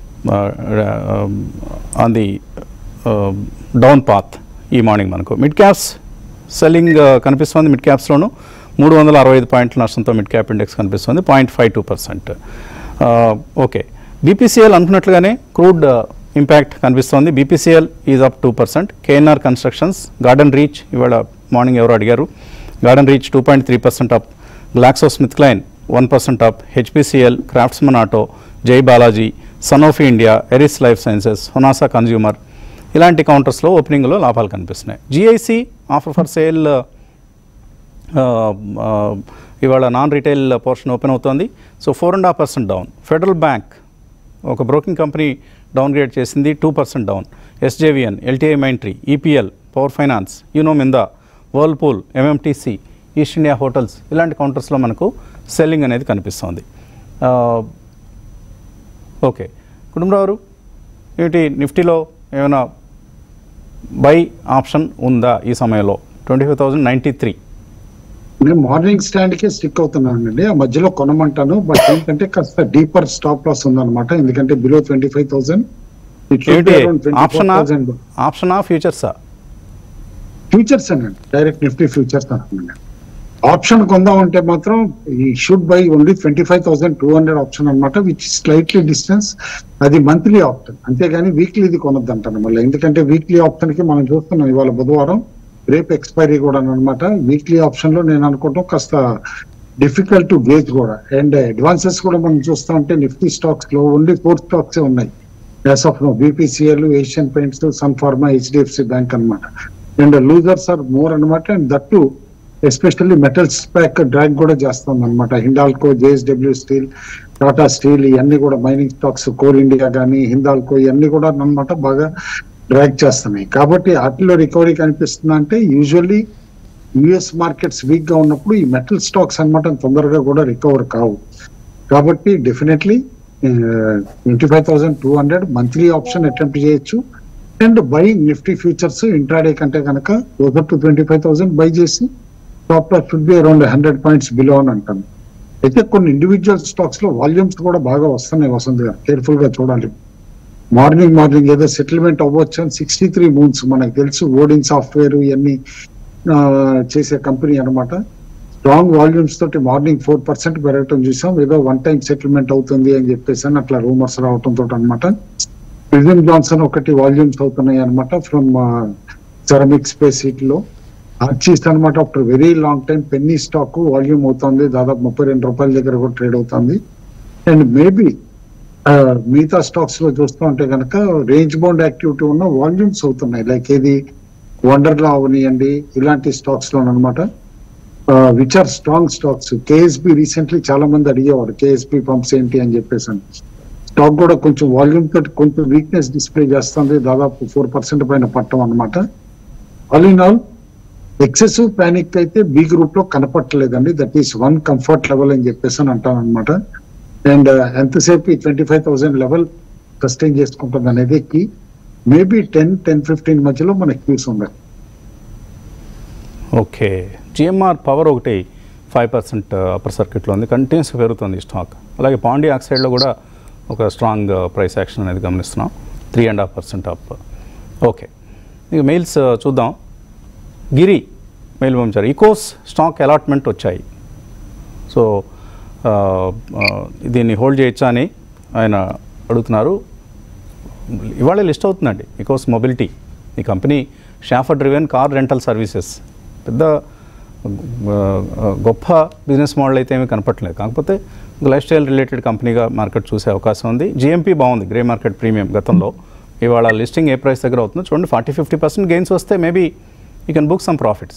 on the down path ఈ మార్నింగ్ మనకు మిడ్ క్యాప్స్ సెల్లింగ్ కనిపిస్తుంది మిడ్ క్యాప్స్లోను మూడు వందల అరవై ఐదు పాయింట్ల నష్టంతో మిడ్ క్యాప్ ఇండెక్స్ కనిపిస్తుంది point five two percent okay BPCL అనుకున్నట్లుగానే క్రూడ్ ఇంపాక్ట్ కనిపిస్తోంది BPCL is up two percent KNR constructions garden reach ఇవాళ మార్నింగ్ ఎవరు అడిగారు garden reach two point three percent up Glaxo Smith Kline one percent up HPCL craftsman auto Jai Balaji Sanofi India Eris Life Sciences Honasa consumer ఇలాంటి కౌంటర్స్లో ఓపెనింగ్లో లాభాలు కనిపిస్తున్నాయి GIC offer for sale ఇవాళ non retail portion open అవుతోంది so four and half percent down Federal Bank ఒక broking company downgrade చేసింది two percent down SJVN LTI Mindtree EPL Power Finance Uno Minda Whirlpool MMTC East India Hotels ఇలాంటి కౌంటర్స్లో మనకు selling అనేది కనిపిస్తోంది ఆ, okay Kutumbarao గారు ఏమిటి నిఫ్టీలో ఏమైనా బై ఆప్షన్ ఉందా ఈ సమయంలో twenty five thousand ninety three నేను మార్నింగ్ స్టాండ్ కే స్టిక్ అవుతున్నానండి ఆ మధ్యలో కొనమంటాను బట్ ఏంటంటే కాస్త డీపర్ స్టాప్ లాస్ ఉందన్నమాట ఎందుకంటే బిలో ట్వంటీ ఫైవ్ థౌసండ్ ఏంటి ఆప్షనా ఆప్షనా ఫ్యూచర్సా ఫ్యూచర్స్ అండి డైరెక్ట్ నిఫ్టీ ఫ్యూచర్స్ అంటున్నాను ఆప్షన్ కొందాం అంటే మాత్రం ఈ should buy only twenty five thousand two hundred option అనమాట విచ్ స్లైట్లీ డిస్టెన్స్ అది మంత్లీ ఆప్షన్ అంతేగాని వీక్లీది కొనొద్దు అంటాను మళ్ళీ ఎందుకంటే వీక్లీ ఆప్షన్ కి మనం చూస్తున్నాం ఇవాళ బుధవారం రేపు ఎక్స్పైరీ కూడా అనమాట వీక్లీ ఆప్షన్ లో నేను అనుకుంటాం కాస్త డిఫికల్ట్ టు గేజ్ కూడా అండ్ అడ్వాన్సెస్ కూడా మనం చూస్తా ఉంటే నిఫ్టీ స్టాక్స్ లో ఓన్లీ ఫోర్ స్టాక్స్ ఉన్నాయి as of now BPCL Asian Paints Sun Pharma HDFC Bank అన్నమాట అండ్ లూజర్స్ ఆర్ మోర్ అనమాట and that too especially metals pack drag కూడా చేస్తుంది అనమాట Hindalco JSW Steel Tata Steel ఇవన్నీ కూడా మైనింగ్ స్టాక్స్ కోర్ ఇండియా కానీ హిందాల్కో ఇవన్నీ కూడా అనమాట బాగా డ్రాగ్ చేస్తున్నాయి కాబట్టి వాటిలో రికవరీ కనిపిస్తుందా అంటే యూజువల్లీ యుఎస్ మార్కెట్స్ వీక్ గా ఉన్నప్పుడు ఈ మెటల్ స్టాక్స్ అన్నమాట తొందరగా కూడా రికవర్ కావు కాబట్టి definitely twenty five thousand two hundred monthly option attempt చేయొచ్చు and buy Nifty futures intraday కంటే కనుక closer to twenty five thousand buy చేసి stop loss should be around hundred points below అని అంటాను అయితే కొన్ని ఇండివిజువల్ స్టాక్స్ లో వాల్యూమ్స్ కూడా బాగా వస్తున్నాయి వసంత్ గారు కేర్ఫుల్ గా చూడాలి మార్నింగ్ మార్నింగ్ ఏదో సెటిల్మెంట్ అవ్వచ్చు అని సిక్స్టీ త్రీ మూన్స్ మనకు తెలుసు ఓడింగ్ సాఫ్ట్వేర్ ఇవన్నీ ఆ, చేసే కంపెనీ అన్నమాట స్ట్రాంగ్ వాల్యూమ్స్ తోటి మార్నింగ్ ఫోర్ పర్సెంట్ పెరగటం చూసాం ఏదో వన్ టైం సెటిల్మెంట్ అవుతుంది అని చెప్పేసి అని అట్లా రూమర్స్ రావటం తోటి అనమాట ప్రిజన్ జాన్సన్ ఒకటి వాల్యూమ్స్ అవుతున్నాయి అనమాట ఫ్రమ్ సెరమిక్ స్పేస్ లో ఆర్చీస్ అనమాట after very long time penny stock volume అవుతుంది దాదాపు ముప్పై రెండు రూపాయల దగ్గర కూడా ట్రేడ్ అవుతుంది అండ్ మేబీ మిగతా స్టాక్స్ లో చూస్తూ ఉంటే కనుక రేంజ్ బౌండ్ యాక్టివిటీ ఉన్న వాల్యూమ్స్ అవుతున్నాయి లైక్ ఏది వండర్ లా అవనియండి ఇలాంటి స్టాక్స్ లో అనమాట which are strong stocks KSB recently చాలా మంది అడిగేవారు కేఎస్బి పంప్స్ ఏంటి అని చెప్పేసి అని స్టాక్ కూడా కొంచెం వాల్యూమ్ తోటి కొంచెం వీక్నెస్ డిస్ప్లే చేస్తుంది దాదాపు ఫోర్ పర్సెంట్ పైన పట్టం అనమాట all in all excessive panic అయితే బి గ్రూప్ లో కనపట్టలేదండి that is one comfort level అని చెప్పేసి అని అంటాను అనమాట అండ్ ఎంతసేపు ఈ twenty five thousand level sustain చేసుకుంటుంది అనేది కి మేబీ టెన్ టెన్ ఫిఫ్టీన్ మధ్యలో మనకి క్యూస్ ఉండాలి ఓకే జిఎంఆర్ పవర్ ఒకటి ఫైవ్ పర్సెంట్ అప్పర్ సర్క్యూట్లో ఉంది కంటిన్యూస్గా పెరుగుతుంది ఈ స్టాక్ అలాగే పాండి ఆక్సైడ్లో కూడా ఒక స్ట్రాంగ్ ప్రైస్ యాక్షన్ అనేది గమనిస్తున్నాం three and half percent up okay ఇక మెయిల్స్ చూద్దాం గిరి మెయిల్ పంపించారు ఈకోస్ స్టాక్ అలాట్మెంట్ వచ్చాయి సో ఆ, ఆ, దీన్ని హోల్డ్ చేయొచ్చా అని ఆయన అడుగుతున్నారు ఇవాళ లిస్ట్ అవుతుందండి ఈకోస్ మొబిలిటీ ఈ company chauffeur driven car rental services పెద్ద ఆ, గొప్ప బిజినెస్ మోడల్ అయితే ఏమీ కనపట్లేదు కాకపోతే లైఫ్ స్టైల్ రిలేటెడ్ కంపెనీగా మార్కెట్ చూసే అవకాశం ఉంది జిఎంపీ బాగుంది గ్రే మార్కెట్ ప్రీమియం గతంలో ఇవాళ లిస్టింగ్ ఏ ప్రైస్ దగ్గర అవుతుందో చూడండి ఫార్టీ ఫిఫ్టీ పర్సెంట్ గెయిన్స్ వస్తే maybe you can book some profits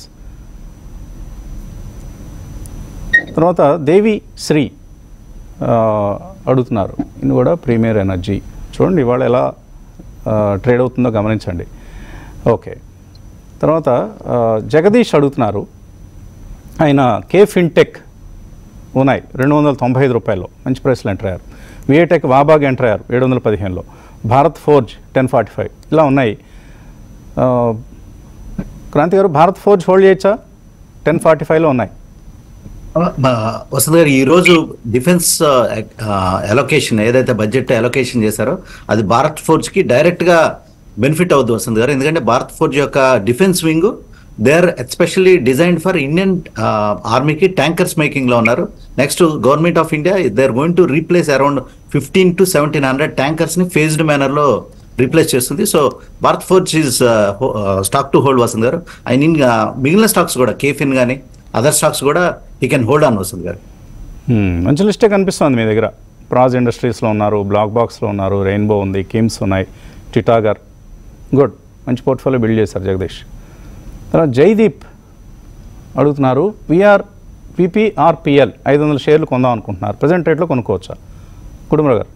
తర్వాత దేవి శ్రీ ఆ, అడుగుతున్నారు ఇది కూడా ప్రీమియర్ ఎనర్జీ చూడండి ఇవాళ ఎలా ట్రేడ్ అవుతుందో గమనించండి ఓకే తర్వాత ఆ, జగదీష్ అడుగుతున్నారు ఆయన కే ఫిన్టెక్ ఉన్నాయి రెండు వందల తొంభై ఐదు రూపాయల్లో మంచి ప్రైస్లో ఎంటర్ అయ్యారు విఏటెక్ వాబాగ్ ఎంటర్ అయ్యారు ఏడు వందల పదిహేనులో భారత్ ఫోర్జ్ టెన్ ఫార్టీ ఫైవ్ ఇలా ఉన్నాయి ఆ, క్రాంతి గారు భారత్ ఫోర్జ్ హోల్డ్ చేయొచ్చా టెన్ ఫార్టీ ఫైవ్లో ఉన్నాయి వసంత్ గారు ఈ రోజు డిఫెన్స్ అలొకేషన్ ఏదైతే బడ్జెట్ అలొకేషన్ చేశారో అది భారత్ ఫోర్జ్ కి డైరెక్ట్ గా బెనిఫిట్ అవుద్ది వసంత్ గారు ఎందుకంటే భారత్ ఫోర్జ్ యొక్క defence wing they are especially designed for Indian ఆర్మీకి ట్యాంకర్స్ మేకింగ్ లో ఉన్నారు next government of India they are going to replace around fifteen to seventeen hundred tankers ని ఫేజ్డ్ మేనర్ లో రీప్లేస్ చేస్తుంది so Bharat Forge is stock to hold Vasant గారు I mean మిగిలిన stocks కూడా KFin కానీ అదర్ స్టాక్స్ కూడా ఈ కెన్ హోల్డ్ ఆన్ వసంత్ గారు Hmm, మంచి లిస్టే కనిపిస్తుంది మీ దగ్గర ప్రాజ్ ఇండస్ట్రీస్లో ఉన్నారు బ్లాక్ బాక్స్లో ఉన్నారు రెయిన్బో ఉంది కిమ్స్ ఉన్నాయి టిటాగర్ గుడ్ మంచి పోర్ట్ఫోలియో బిల్డ్ చేశారు జగదీష్ తర్వాత జైదీప్ అడుగుతున్నారు విఆర్ విపిఆర్పిఎల్ ఐదు వందల షేర్లు కొందాం అనుకుంటున్నారు ప్రజెంట్ రేట్లో కొనుక్కోవచ్చా కుటుంబ గారు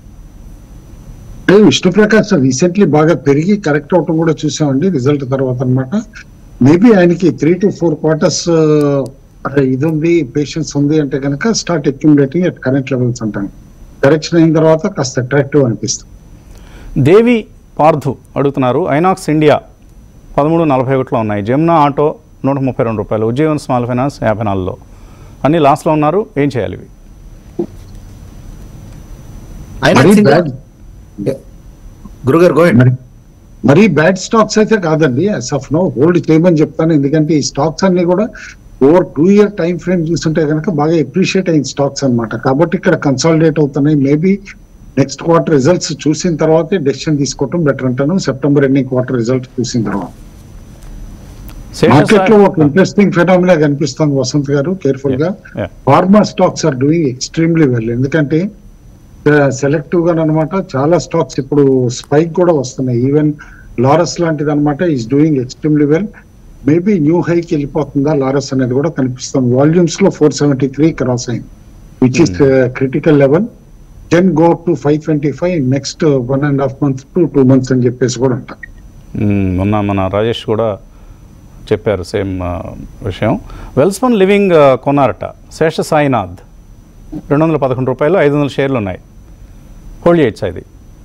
అంటే విష్ణుప్రకాష్ రీసెంట్లీ బాగా పెరిగి కరెక్ట్ అవటం కూడా చూసామండి రిజల్ట్ తర్వాత అన్నమాట మేబీ ఆయనకి త్రీ టు ఫోర్ క్వార్టర్స్ ఇది ఉంది పేషెన్స్ ఉంది అంటే కనుక start accumulating at current levels అంటాను కరెక్షన్ అయిన తర్వాత కాస్త అట్రాక్టివ్ అనిపిస్తుంది దేవి పార్థు అడుగుతున్నారు ఐనాక్స్ ఇండియా పదమూడు నలభై ఒకటిలో ఉన్నాయి జమునా ఆటో నూట ముప్పై రెండు రూపాయలు ఉజ్జీవన్ స్మాల్ ఫైనాన్స్ యాభై నాలుగులో అన్ని లాస్ట్లో ఉన్నారు ఏం చేయాలి ఇవి మరీ bad- గురుగారు గోయండి మరి మరీ బ్యాడ్ స్టాక్స్ అయితే కాదండి అస్ ఆఫ్ నో హోల్డ్ చేయమని చెప్తాను ఎందుకంటే ఈ స్టాక్స్ అన్ని కూడా over two year time frame చూస్తుంటే కనుక బాగా ఎప్రిషియేట్ అయిన స్టాక్స్ అన్నమాట కాబట్టి ఇక్కడ కన్సాలిడేట్ అవుతున్నాయి మేబీ నెక్స్ట్ క్వార్టర్ రిజల్ట్స్ చూసిన తర్వాతే డెసిషన్ తీసుకోవటం బెటర్ అంటాను సెప్టెంబర్ ఎండింగ్ క్వార్టర్ రిజల్ట్ చూసిన తర్వాత మార్కెట్ లో ఒక ఇంట్రెస్టింగ్ ఫెనామినా కనిపిస్తుంది వసంత్ గారు కేర్ఫుల్ గా Yeah. Pharma stocks are doing extremely well ఎందుకంటే సెలెక్టివ్ గా అనమాట చాలా స్టాక్స్ ఇప్పుడు స్పైక్ కూడా వస్తున్నాయి ఈవెన్ లారస్ లాంటిది అనమాట is doing extremely well maybe new హైకి వెళ్ళిపోతుందా లారస్ అనేది కూడా కనిపిస్తుంది వాల్యూమ్స్ లో ఫోర్ సెవెంటీ త్రీ క్రాస్ అయింది which is critical level then go to five twenty five next one and half month to two months అని చెప్పేసి కూడా అంటారు మ్మ్. మొన్న మన రాజేష్ కూడా చెప్పారు సేమ్ విషయం వెల్స్పన్ లివింగ్ ఆ, కొన్నారట శేష సాయినాథ్ రెండు వందల పదకొండు రూపాయలు ఐదు వందల షేర్లు ఉన్నాయి హోల్డ్ చేయొచ్చా ఇది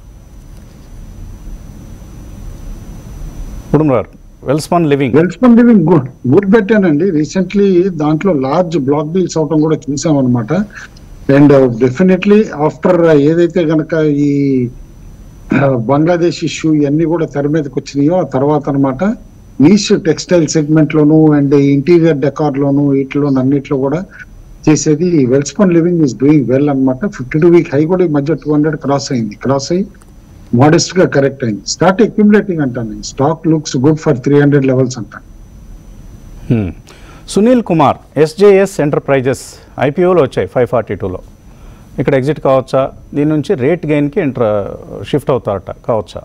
కుటుంబ గారు Welspun living Welspun living good good పెట్టానండి రీసెంట్లీ దాంట్లో లార్జ్ బ్లాక్ డీల్స్ అవటం కూడా చూసాం అనమాట అండ్ డెఫినెట్లీ ఆఫ్టర్ ఏదైతే గనక ఈ ఆ, బంగ్లాదేశ్ ఇష్యూ ఇవన్నీ కూడా తెర మీదకి వచ్చినాయో ఆ తర్వాత అనమాట నీష్ టెక్స్టైల్ సెగ్మెంట్ లోను అండ్ ఇంటీరియర్ డెకార్ లోను వీటిలోను అన్నిట్లో కూడా చేసేది Welspun living is doing well అన్నమాట ఫిఫ్టీ టూ వీక్ హై కూడా ఈ మధ్య టూ హండ్రెడ్ క్రాస్ అయింది క్రాస్ అయ్యి మోడెస్ట్ గా కరెక్ట్ అయింది స్టార్ట్ అక్యుములేటింగ్ అంటాను stock looks good for three hundred levels అంటాను hmm. Sunil Kumar SJS Enterprises ఐపీఓలో వచ్చాయి ఫైవ్ ఫార్టీ టూలో ఇక్కడ ఎగ్జిట్ కావచ్చా దీని నుంచి రేట్ గెయిన్కి ఎంటర్ షిఫ్ట్ అవుతారట కావచ్చా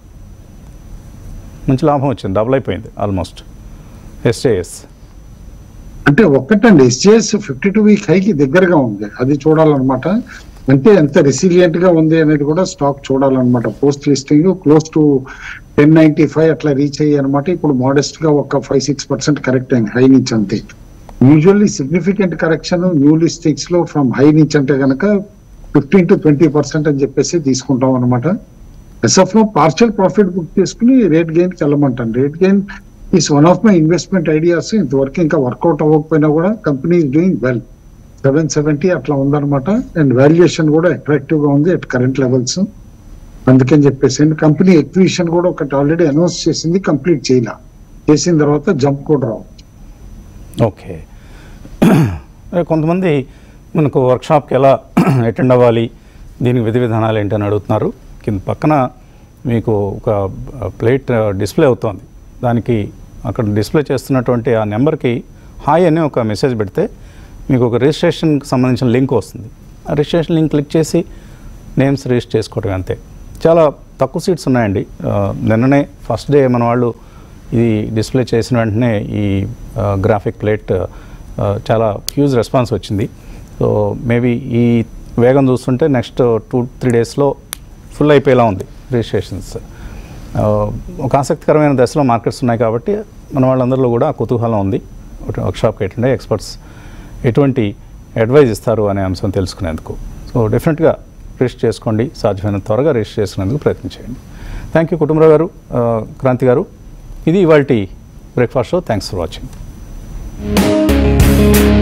మంచి లాభం వచ్చింది డబుల్ అయిపోయింది ఆల్మోస్ట్ ఎస్జేఎస్ అంటే ఒక్కటండి ఎస్జిఎస్ ఫిఫ్టీ టూ వీక్ హైకి దగ్గరగా ఉంది అది చూడాలన్నమాట అంటే ఎంత రెసిలియంట్ గా ఉంది అనేది కూడా స్టాక్ చూడాలన్నమాట post listing close to ten ninety five అట్లా రీచ్ అయ్యి అనమాట ఇప్పుడు మోడెస్ట్ గా ఒక ఫైవ్ సిక్స్ పర్సెంట్ కరెక్ట్ అయింది హై నుంచి అంతే usually significant correction new listings లో ఫ్రమ్ హై నుంచి అంటే కనుక ఫిఫ్టీన్ టు ట్వంటీ పర్సెంట్ అని చెప్పేసి తీసుకుంటాం అనమాట ఎస్ఎఫ్ లో పార్షియల్ ప్రాఫిట్ బుక్ చేసుకుని రేట్ గెయిన్ కి వెళ్ళమంటాను RateGain is one of my investment ideas ఇంతవరకు ఇంకా వర్కౌట్ అవ్వకపోయినా కూడా company is doing well seven seventy అట్లా ఉందన్నమాట అండ్ వాల్యుయేషన్ కూడా అట్రాక్టివ్ గా ఉంది అట్ కరెంట్ లెవెల్స్ అందుకని చెప్పేసి కంపెనీ ఎక్విజిషన్ కూడా ఒకటి ఆల్రెడీ అనౌన్స్ చేసింది కంప్లీట్ చేయాల చేసిన తర్వాత జంప్ కూడా రావు ఓకే కొంతమంది మనకు వర్క్షాప్కి ఎలా అటెండ్ అవ్వాలి దీనికి విధి విధానాలు ఏంటని అడుగుతున్నారు కింద పక్కన మీకు ఒక ప్లేట్ డిస్ప్లే అవుతోంది దానికి అక్కడ డిస్ప్లే చేస్తున్నటువంటి ఆ నెంబర్కి హాయ్ అని ఒక మెసేజ్ పెడితే మీకు ఒక రిజిస్ట్రేషన్కి సంబంధించిన లింక్ వస్తుంది ఆ రిజిస్ట్రేషన్ లింక్ క్లిక్ చేసి నేమ్స్ రిజిస్టర్ చేసుకోవడం అంతే చాలా తక్కువ సీట్స్ ఉన్నాయండి ఆ, నిన్ననే ఫస్ట్ డే మన వాళ్ళు ఇది డిస్ప్లే చేసిన వెంటనే ఈ గ్రాఫిక్ ప్లేట్ ఆ, చాలా హ్యూజ్ రెస్పాన్స్ వచ్చింది సో మేబీ ఈ వేగం చూస్తుంటే నెక్స్ట్ టూ త్రీ డేస్లో ఫుల్ అయిపోయేలా ఉంది రిజిస్ట్రేషన్స్ ఆ, ఒక ఆసక్తికరమైన దశలో మార్కెట్స్ ఉన్నాయి కాబట్టి మన వాళ్ళందరిలో కూడా ఆ కుతూహలం ఉంది వర్క్షాప్కి ఎటువంటి ఎక్స్పర్ట్స్ ఎటువంటి అడ్వైజ్ ఇస్తారు అనే అంశం తెలుసుకునేందుకు సో డెఫినెట్గా రిజిస్టర్ చేసుకోండి సాధ్యమైన త్వరగా రిజిస్టర్ చేసుకునేందుకు ప్రయత్నించండి థ్యాంక్ యూ కుటుంబరావు గారు ఆ, క్రాంతి గారు ఇది ఇవాళ breakfast show thanks for watching